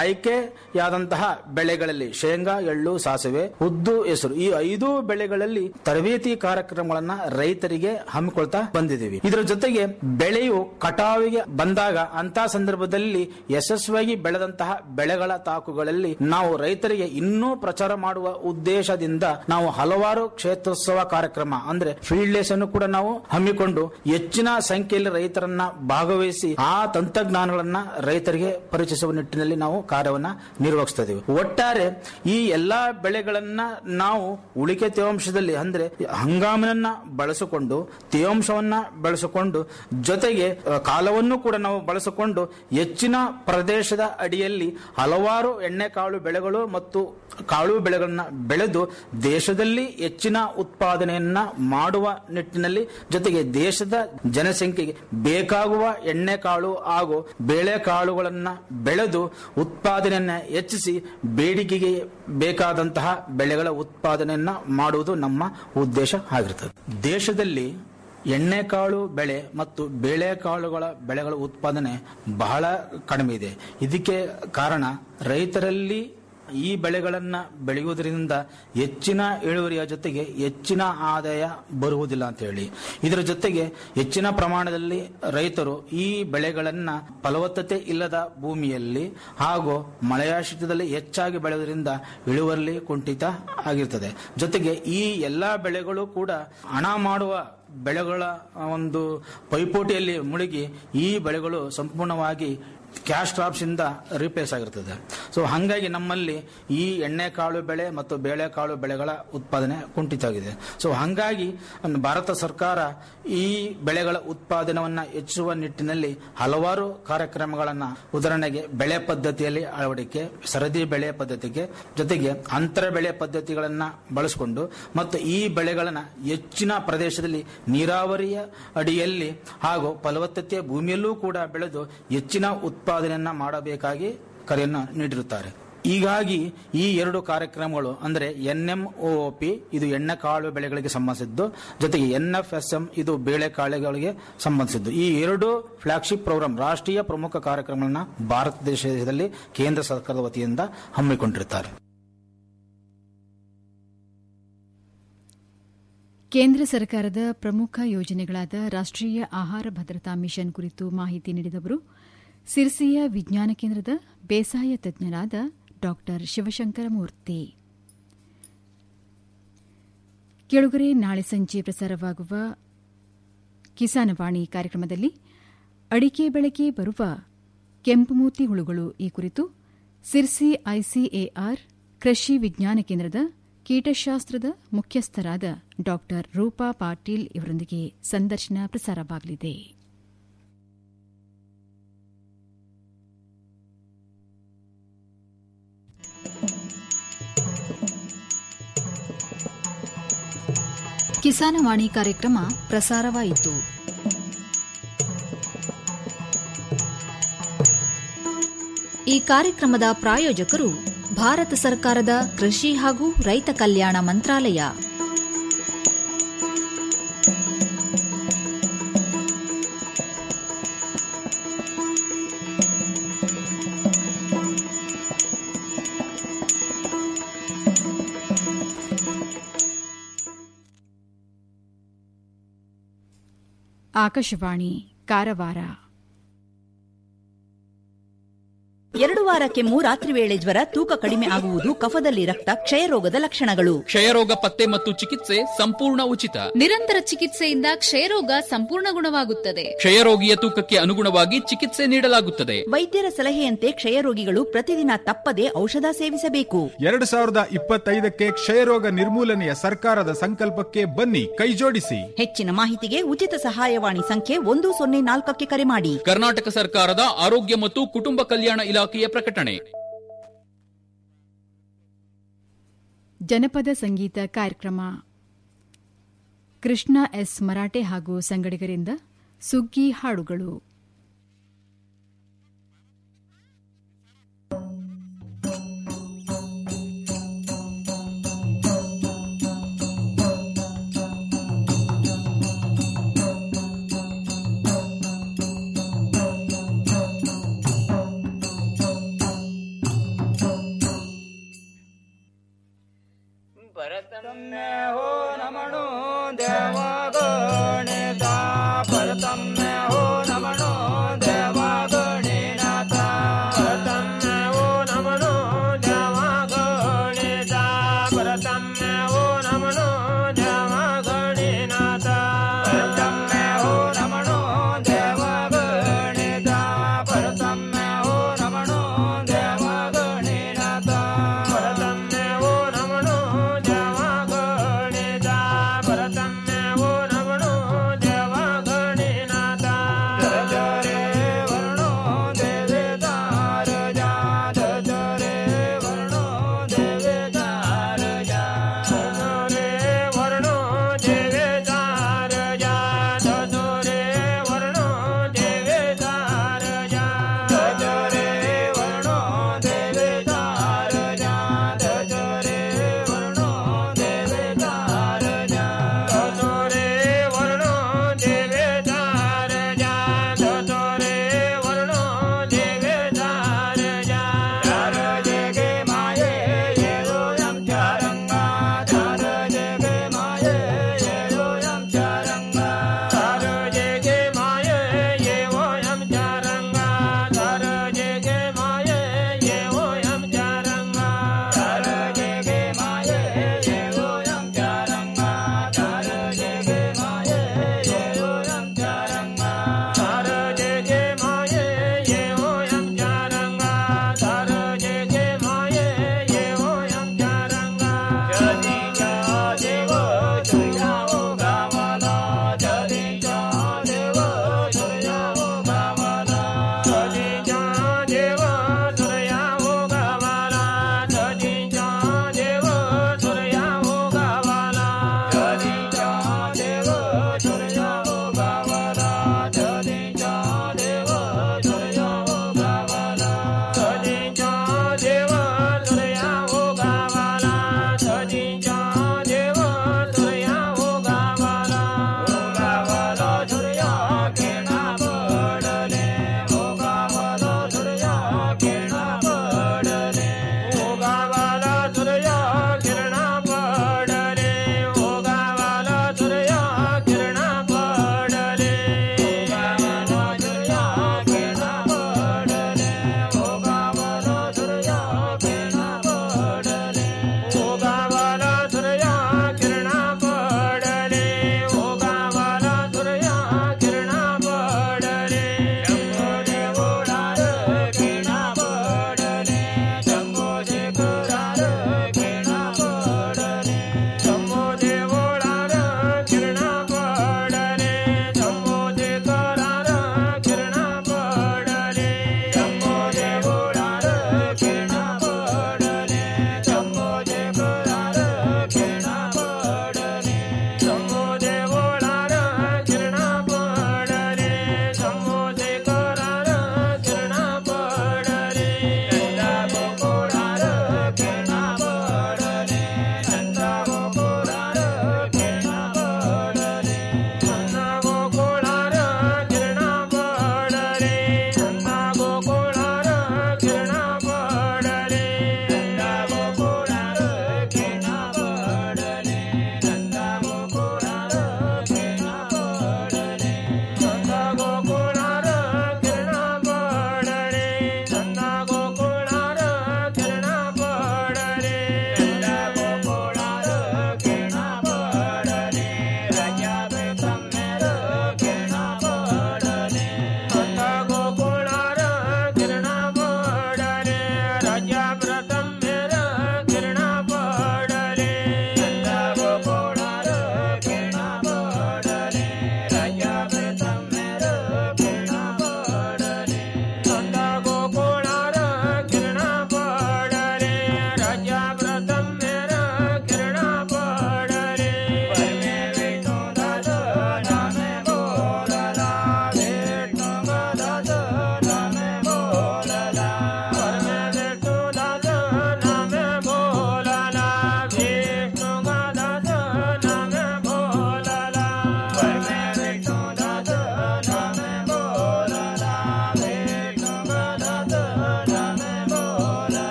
ಆಯ್ಕೆಯಾದಂತಹ ಬೆಳೆಗಳಲ್ಲಿ ಶೇಂಗಾ ಎಳ್ಳು ಸಾಸಿವೆ ಉದ್ದು ಹೆಸರು ಈ ಐದು ಬೆಳೆಗಳಲ್ಲಿ ತರಬೇತಿ ಕಾರ್ಯಕ್ರಮಗಳನ್ನ ರೈತರಿಗೆ ಹಮ್ಮಿಕೊಳ್ತಾ ಬಂದಿದ್ದೀವಿ ಇದರ ಜೊತೆಗೆ ಬೆಳೆಯು ಕಟಾವಿಗೆ ಬಂದಾಗ ಅಂತ ಸಂದರ್ಭದಲ್ಲಿ ಯಶಸ್ವಿಯಾಗಿ ಬೆಳೆದಂತಹ ಬೆಳೆಗಳ ತಾಕುಗಳಲ್ಲಿ ನಾವು ರೈತರಿಗೆ ಇನ್ನೂ ಪ್ರಚಾರ ಮಾಡುವ ಉದ್ದೇಶದಿಂದ ನಾವು ಹಲವಾರು ಕ್ಷೇತ್ರೋತ್ಸವ ಕಾರ್ಯಕ್ರಮ ಅಂದ್ರೆ ಫೀಲ್ಡ್ ಡೇಸ್ ಅನ್ನು ಕೂಡ ನಾವು ಹಮ್ಮಿಕೊಂಡು ಹೆಚ್ಚಿನ ಸಂಖ್ಯೆಯಲ್ಲಿ ರೈತರನ್ನ ಭಾಗವಹಿಸಿ ಆ ತಂತ್ರಜ್ಞಾನಗಳನ್ನ ರೈತರಿಗೆ ಪರಿಚಯಿಸುವ ನಿಟ್ಟಿನಲ್ಲಿ ನಾವು ಕಾರ್ಯವನ್ನ ನಿರ್ವಹಿಸ್ತಾ ಇದ್ದೀವಿ ಒಟ್ಟಾರೆ ಈ ಎಲ್ಲಾ ಬೆಳೆಗಳನ್ನ ನಾವು ಉಳಿಕೆ ತೇವಾಂಶದಲ್ಲಿ ಅಂದ್ರೆ ಹಂಗಾಮಿನನ್ನ ಬಳಸಿಕೊಂಡು ತೇವಾಂಶವನ್ನ ಬೆಳೆಸಿಕೊಂಡು ಜೊತೆಗೆ ಅ, ಕಾಲವನ್ನು ಕೂಡ ನಾವು ಬಳಸಿಕೊಂಡು ಹೆಚ್ಚಿನ ಪ್ರದೇಶದ ಅಡಿಯಲ್ಲಿ ಹಲವಾರು ಎಣ್ಣೆಕಾಳು ಬೆಳೆಗಳು ಮತ್ತು ಕಾಳು ಬೆಳೆಗಳನ್ನ ಬೆಳೆದು ದೇಶದಲ್ಲಿ ಹೆಚ್ಚಿನ ಉತ್ಪಾದನೆಯನ್ನ ಮಾಡುವ ನಿಟ್ಟಿನಲ್ಲಿ ಜೊತೆಗೆ ದೇಶದ ಜನಸಂಖ್ಯೆಗೆ ಬೇಕಾಗುವ ಎಣ್ಣೆಕಾಳು ಹಾಗೂ ಬೇಳೆಕಾಳುಗಳನ್ನ ಬೆಳೆದು ಉತ್ಪಾದನೆಯನ್ನ ಹೆಚ್ಚಿಸಿ ಬೇಡಿಕೆಗೆ ಬೇಕಾದಂತಹ ಬೆಳೆಗಳ ಉತ್ಪಾದನೆಯನ್ನ ಮಾಡುವುದು ನಮ್ಮ ಉದ್ದೇಶ ಆಗಿರುತ್ತದೆ ದೇಶದಲ್ಲಿ ಎಣ್ಣೆಕಾಳು ಬೆಳೆ ಮತ್ತು ಬೇಳೆಕಾಳುಗಳ ಬೆಳೆಗಳ ಉತ್ಪಾದನೆ ಬಹಳ ಕಡಿಮೆ ಇದೆ ಇದಕ್ಕೆ ಕಾರಣ ರೈತರಲ್ಲಿ ಈ ಬೆಳೆಗಳನ್ನ ಬೆಳೆಯುವುದರಿಂದ ಹೆಚ್ಚಿನ ಇಳುವರಿಯ ಜೊತೆಗೆ ಹೆಚ್ಚಿನ ಆದಾಯ ಬರುವುದಿಲ್ಲ ಅಂತ ಹೇಳಿ ಇದರ ಜೊತೆಗೆ ಹೆಚ್ಚಿನ ಪ್ರಮಾಣದಲ್ಲಿ ರೈತರು ಈ ಬೆಳೆಗಳನ್ನ ಫಲವತ್ತತೆ ಇಲ್ಲದ ಭೂಮಿಯಲ್ಲಿ ಹಾಗೂ ಮಳೆಯಾಶ್ರಿತದಲ್ಲಿ ಹೆಚ್ಚಾಗಿ ಬೆಳೆಯುವುದರಿಂದ ಇಳುವರಿ ಕುಂಠಿತ ಆಗಿರ್ತದೆ ಜೊತೆಗೆ ಈ ಎಲ್ಲಾ ಬೆಳೆಗಳು ಕೂಡ ಹಣ ಮಾಡುವ ಬೆಳೆಗಳ ಒಂದು ಪೈಪೋಟಿಯಲ್ಲಿ ಮುಳುಗಿ ಈ ಬೆಳೆಗಳು ಸಂಪೂರ್ಣವಾಗಿ ಕ್ಯಾಶ್ ಕ್ರಾಪ್ಸ್ ಇಂದ ರಿಪ್ಲೇಸ್ ಆಗಿರ್ತದೆ ಸೊ ಹಾಗಾಗಿ ನಮ್ಮಲ್ಲಿ ಈ ಎಣ್ಣೆಕಾಳು ಬೆಳೆ ಮತ್ತು ಬೇಳೆಕಾಳು ಬೆಳೆಗಳ ಉತ್ಪಾದನೆ ಕುಂಠಿತ ಆಗಿದೆ ಸೊ ಹಾಗಾಗಿ ಭಾರತ ಸರ್ಕಾರ ಈ ಬೆಳೆಗಳ ಉತ್ಪಾದನವನ್ನ ಹೆಚ್ಚಿಸುವ ನಿಟ್ಟಿನಲ್ಲಿ ಹಲವಾರು ಕಾರ್ಯಕ್ರಮಗಳನ್ನ ಉದಾಹರಣೆಗೆ ಬೆಳೆ ಪದ್ಧತಿಯಲ್ಲಿ ಅಳವಡಿಕೆ ಸರದಿ ಬೆಳೆ ಪದ್ಧತಿಗೆ ಜೊತೆಗೆ ಅಂತರ ಬೆಳೆ ಪದ್ಧತಿಗಳನ್ನ ಬಳಸಿಕೊಂಡು ಮತ್ತು ಈ ಬೆಳೆಗಳನ್ನ ಹೆಚ್ಚಿನ ಪ್ರದೇಶದಲ್ಲಿ ನೀರಾವರಿಯ ಅಡಿಯಲ್ಲಿ ಹಾಗೂ ಫಲವತ್ತತೆಯ ಭೂಮಿಯಲ್ಲೂ ಕೂಡ ಬೆಳೆದು ಹೆಚ್ಚಿನ ಉತ್ಪಾದನೆಯನ್ನ ಮಾಡಬೇಕಾಗಿ ಕರೆಯನ್ನು ನೀಡಿರುತ್ತಾರೆ ಹೀಗಾಗಿ ಈ ಎರಡು ಕಾರ್ಯಕ್ರಮಗಳು ಅಂದರೆ ಎನ್ಎಂಒಪಿ ಇದು ಎಣ್ಣೆಕಾಳು ಬೆಳೆಗಳಿಗೆ ಸಂಬಂಧಿಸಿದ್ದು ಜೊತೆಗೆ ಎನ್ಎಫ್ಎಸ್ಎಂ ಇದು ಬೇಳೆಕಾಳುಗಳಿಗೆ ಸಂಬಂಧಿಸಿದ್ದು ಈ ಎರಡು ಫ್ಲಾಗ್ಶಿಪ್ ಪ್ರೋಗ್ರಾಂ ರಾಷ್ಟ್ರೀಯ ಪ್ರಮುಖ ಕಾರ್ಯಕ್ರಮಗಳನ್ನ ಭಾರತ ದೇಶದಲ್ಲಿ ಕೇಂದ್ರ ಸರ್ಕಾರದ ವತಿಯಿಂದ ಹಮ್ಮಿಕೊಂಡಿರುತ್ತಾರೆ ಕೇಂದ್ರ ಸರ್ಕಾರದ ಪ್ರಮುಖ ಯೋಜನೆಗಳಾದ ರಾಷ್ಟೀಯ ಆಹಾರ ಭದ್ರತಾ ಮಿಷನ್ ಕುರಿತು ಮಾಹಿತಿ ನೀಡಿದವರು ಸಿರ್ಸಿಯ ವಿಜ್ಞಾನ ಕೇಂದ್ರದ ಬೇಸಾಯ ತಜ್ಞರಾದ ಡಾ ಶಿವಶಂಕರ ಮೂರ್ತಿ ಕೆಳಗರೆ ನಾಳೆ ಸಂಜೆ ಪ್ರಸಾರವಾಗುವ ಕಿಸಾನವಾಣಿ ಕಾರ್ಯಕ್ರಮದಲ್ಲಿ ಅಡಿಕೆ ಬೆಳೆಗೆ ಬರುವ ಕೆಂಪುಮೂತಿ ಹುಳುಗಳು ಈ ಕುರಿತು ಸಿರ್ಸಿ ಐಸಿಎಆರ್ ಕೃಷಿ ವಿಜ್ಞಾನ ಕೇಂದ್ರದ ಕೀಟಶಾಸ್ತ್ರದ ಮುಖ್ಯಸ್ಥರಾದ ಡಾ ರೂಪಾ ಪಾಟೀಲ್ ಇವರೊಂದಿಗೆ ಸಂದರ್ಶನ ಪ್ರಸಾರವಾಗಲಿದೆ ಕಿಸಾನವಾಣಿ ಕಾರ್ಯಕ್ರಮ ಪ್ರಸಾರವಾಯಿತು ಈ ಕಾರ್ಯಕ್ರಮದ ಪ್ರಾಯೋಜಕರು ಭಾರತ ಸರ್ಕಾರದ ಕೃಷಿ ಹಾಗೂ ರೈತ ಕಲ್ಯಾಣ ಮಂತ್ರಾಲಯ ಆಕಾಶವಾಣಿ ಕಾರವಾರ ಎರಡು ವಾರ ಕೆಮ್ಮು ರಾತ್ರಿ ವೇಳೆ ಜ್ವರ ತೂಕ ಕಡಿಮೆ ಆಗುವುದು ಕಫದಲ್ಲಿ ರಕ್ತ ಕ್ಷಯರೋಗದ ಲಕ್ಷಣಗಳು ಕ್ಷಯರೋಗ ಪತ್ತೆ ಮತ್ತು ಚಿಕಿತ್ಸೆ ಸಂಪೂರ್ಣ ಉಚಿತ ನಿರಂತರ ಚಿಕಿತ್ಸೆಯಿಂದ ಕ್ಷಯರೋಗ ಸಂಪೂರ್ಣ ಗುಣವಾಗುತ್ತದೆ ಕ್ಷಯರೋಗಿಯ ತೂಕಕ್ಕೆ ಅನುಗುಣವಾಗಿ ಚಿಕಿತ್ಸೆ ನೀಡಲಾಗುತ್ತದೆ ವೈದ್ಯರ ಸಲಹೆಯಂತೆ ಕ್ಷಯರೋಗಿಗಳು ಪ್ರತಿದಿನ ತಪ್ಪದೆ ಔಷಧ ಸೇವಿಸಬೇಕು ಎರಡು ಸಾವಿರದ ಇಪ್ಪತ್ತೈದಕ್ಕೆ ಕ್ಷಯರೋಗ ನಿರ್ಮೂಲನೆಯ ಸರ್ಕಾರದ ಸಂಕಲ್ಪಕ್ಕೆ ಬನ್ನಿ ಕೈಜೋಡಿಸಿ ಹೆಚ್ಚಿನ ಮಾಹಿತಿಗೆ ಉಚಿತ ಸಹಾಯವಾಣಿ ಸಂಖ್ಯೆ ಒಂದು ಸೊನ್ನೆ ನಾಲ್ಕಕ್ಕೆ ಕರೆ ಮಾಡಿ ಕರ್ನಾಟಕ ಸರ್ಕಾರದ ಆರೋಗ್ಯ ಮತ್ತು ಕುಟುಂಬ ಕಲ್ಯಾಣ ಇಲಾಖೆಯ ಪ್ರಕಟಣೆ ಜನಪದ ಸಂಗೀತ ಕಾರ್ಯಕ್ರಮ ಕೃಷ್ಣ ಎಸ್ ಮರಾಠೆ ಹಾಗೂ ಸಂಗಡಿಗರಿಂದ ಸುಗ್ಗಿ ಹಾಡುಗಳು ಭರತಮ್ಯ ಹೋ ನಮಣೋ ದೇವ ಗಣೇಶ ಭರತಮ್ಯ ಹೋ ನಮಣೋ ದೇವ ಗಣೇನಾಥ ಭರತಮ್ಯ ಹೋ ನಮಣೋ ದೇವ ಗಣೇಶ ಭರತಮ್ಯ ಹೋ ನಮಣೋ ದೇವ ಗಣೇನಾಥ ಭರತಮ್ಯ ಹೋ ನಮಣೋ ದೇವ ಗಣೇಶ ಭರತಮ್ಯ ಹೋ ನಮಣೋ ದೇವ ಗಣೇನಾಥ ಭರತಮ್ಯ ಹೋ ನಮಣೋ ದೇವ ಗಣೇಶ ಭರತಮ್ಯ ಹೋ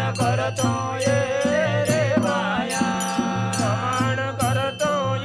ಭರತೋ ಯೇ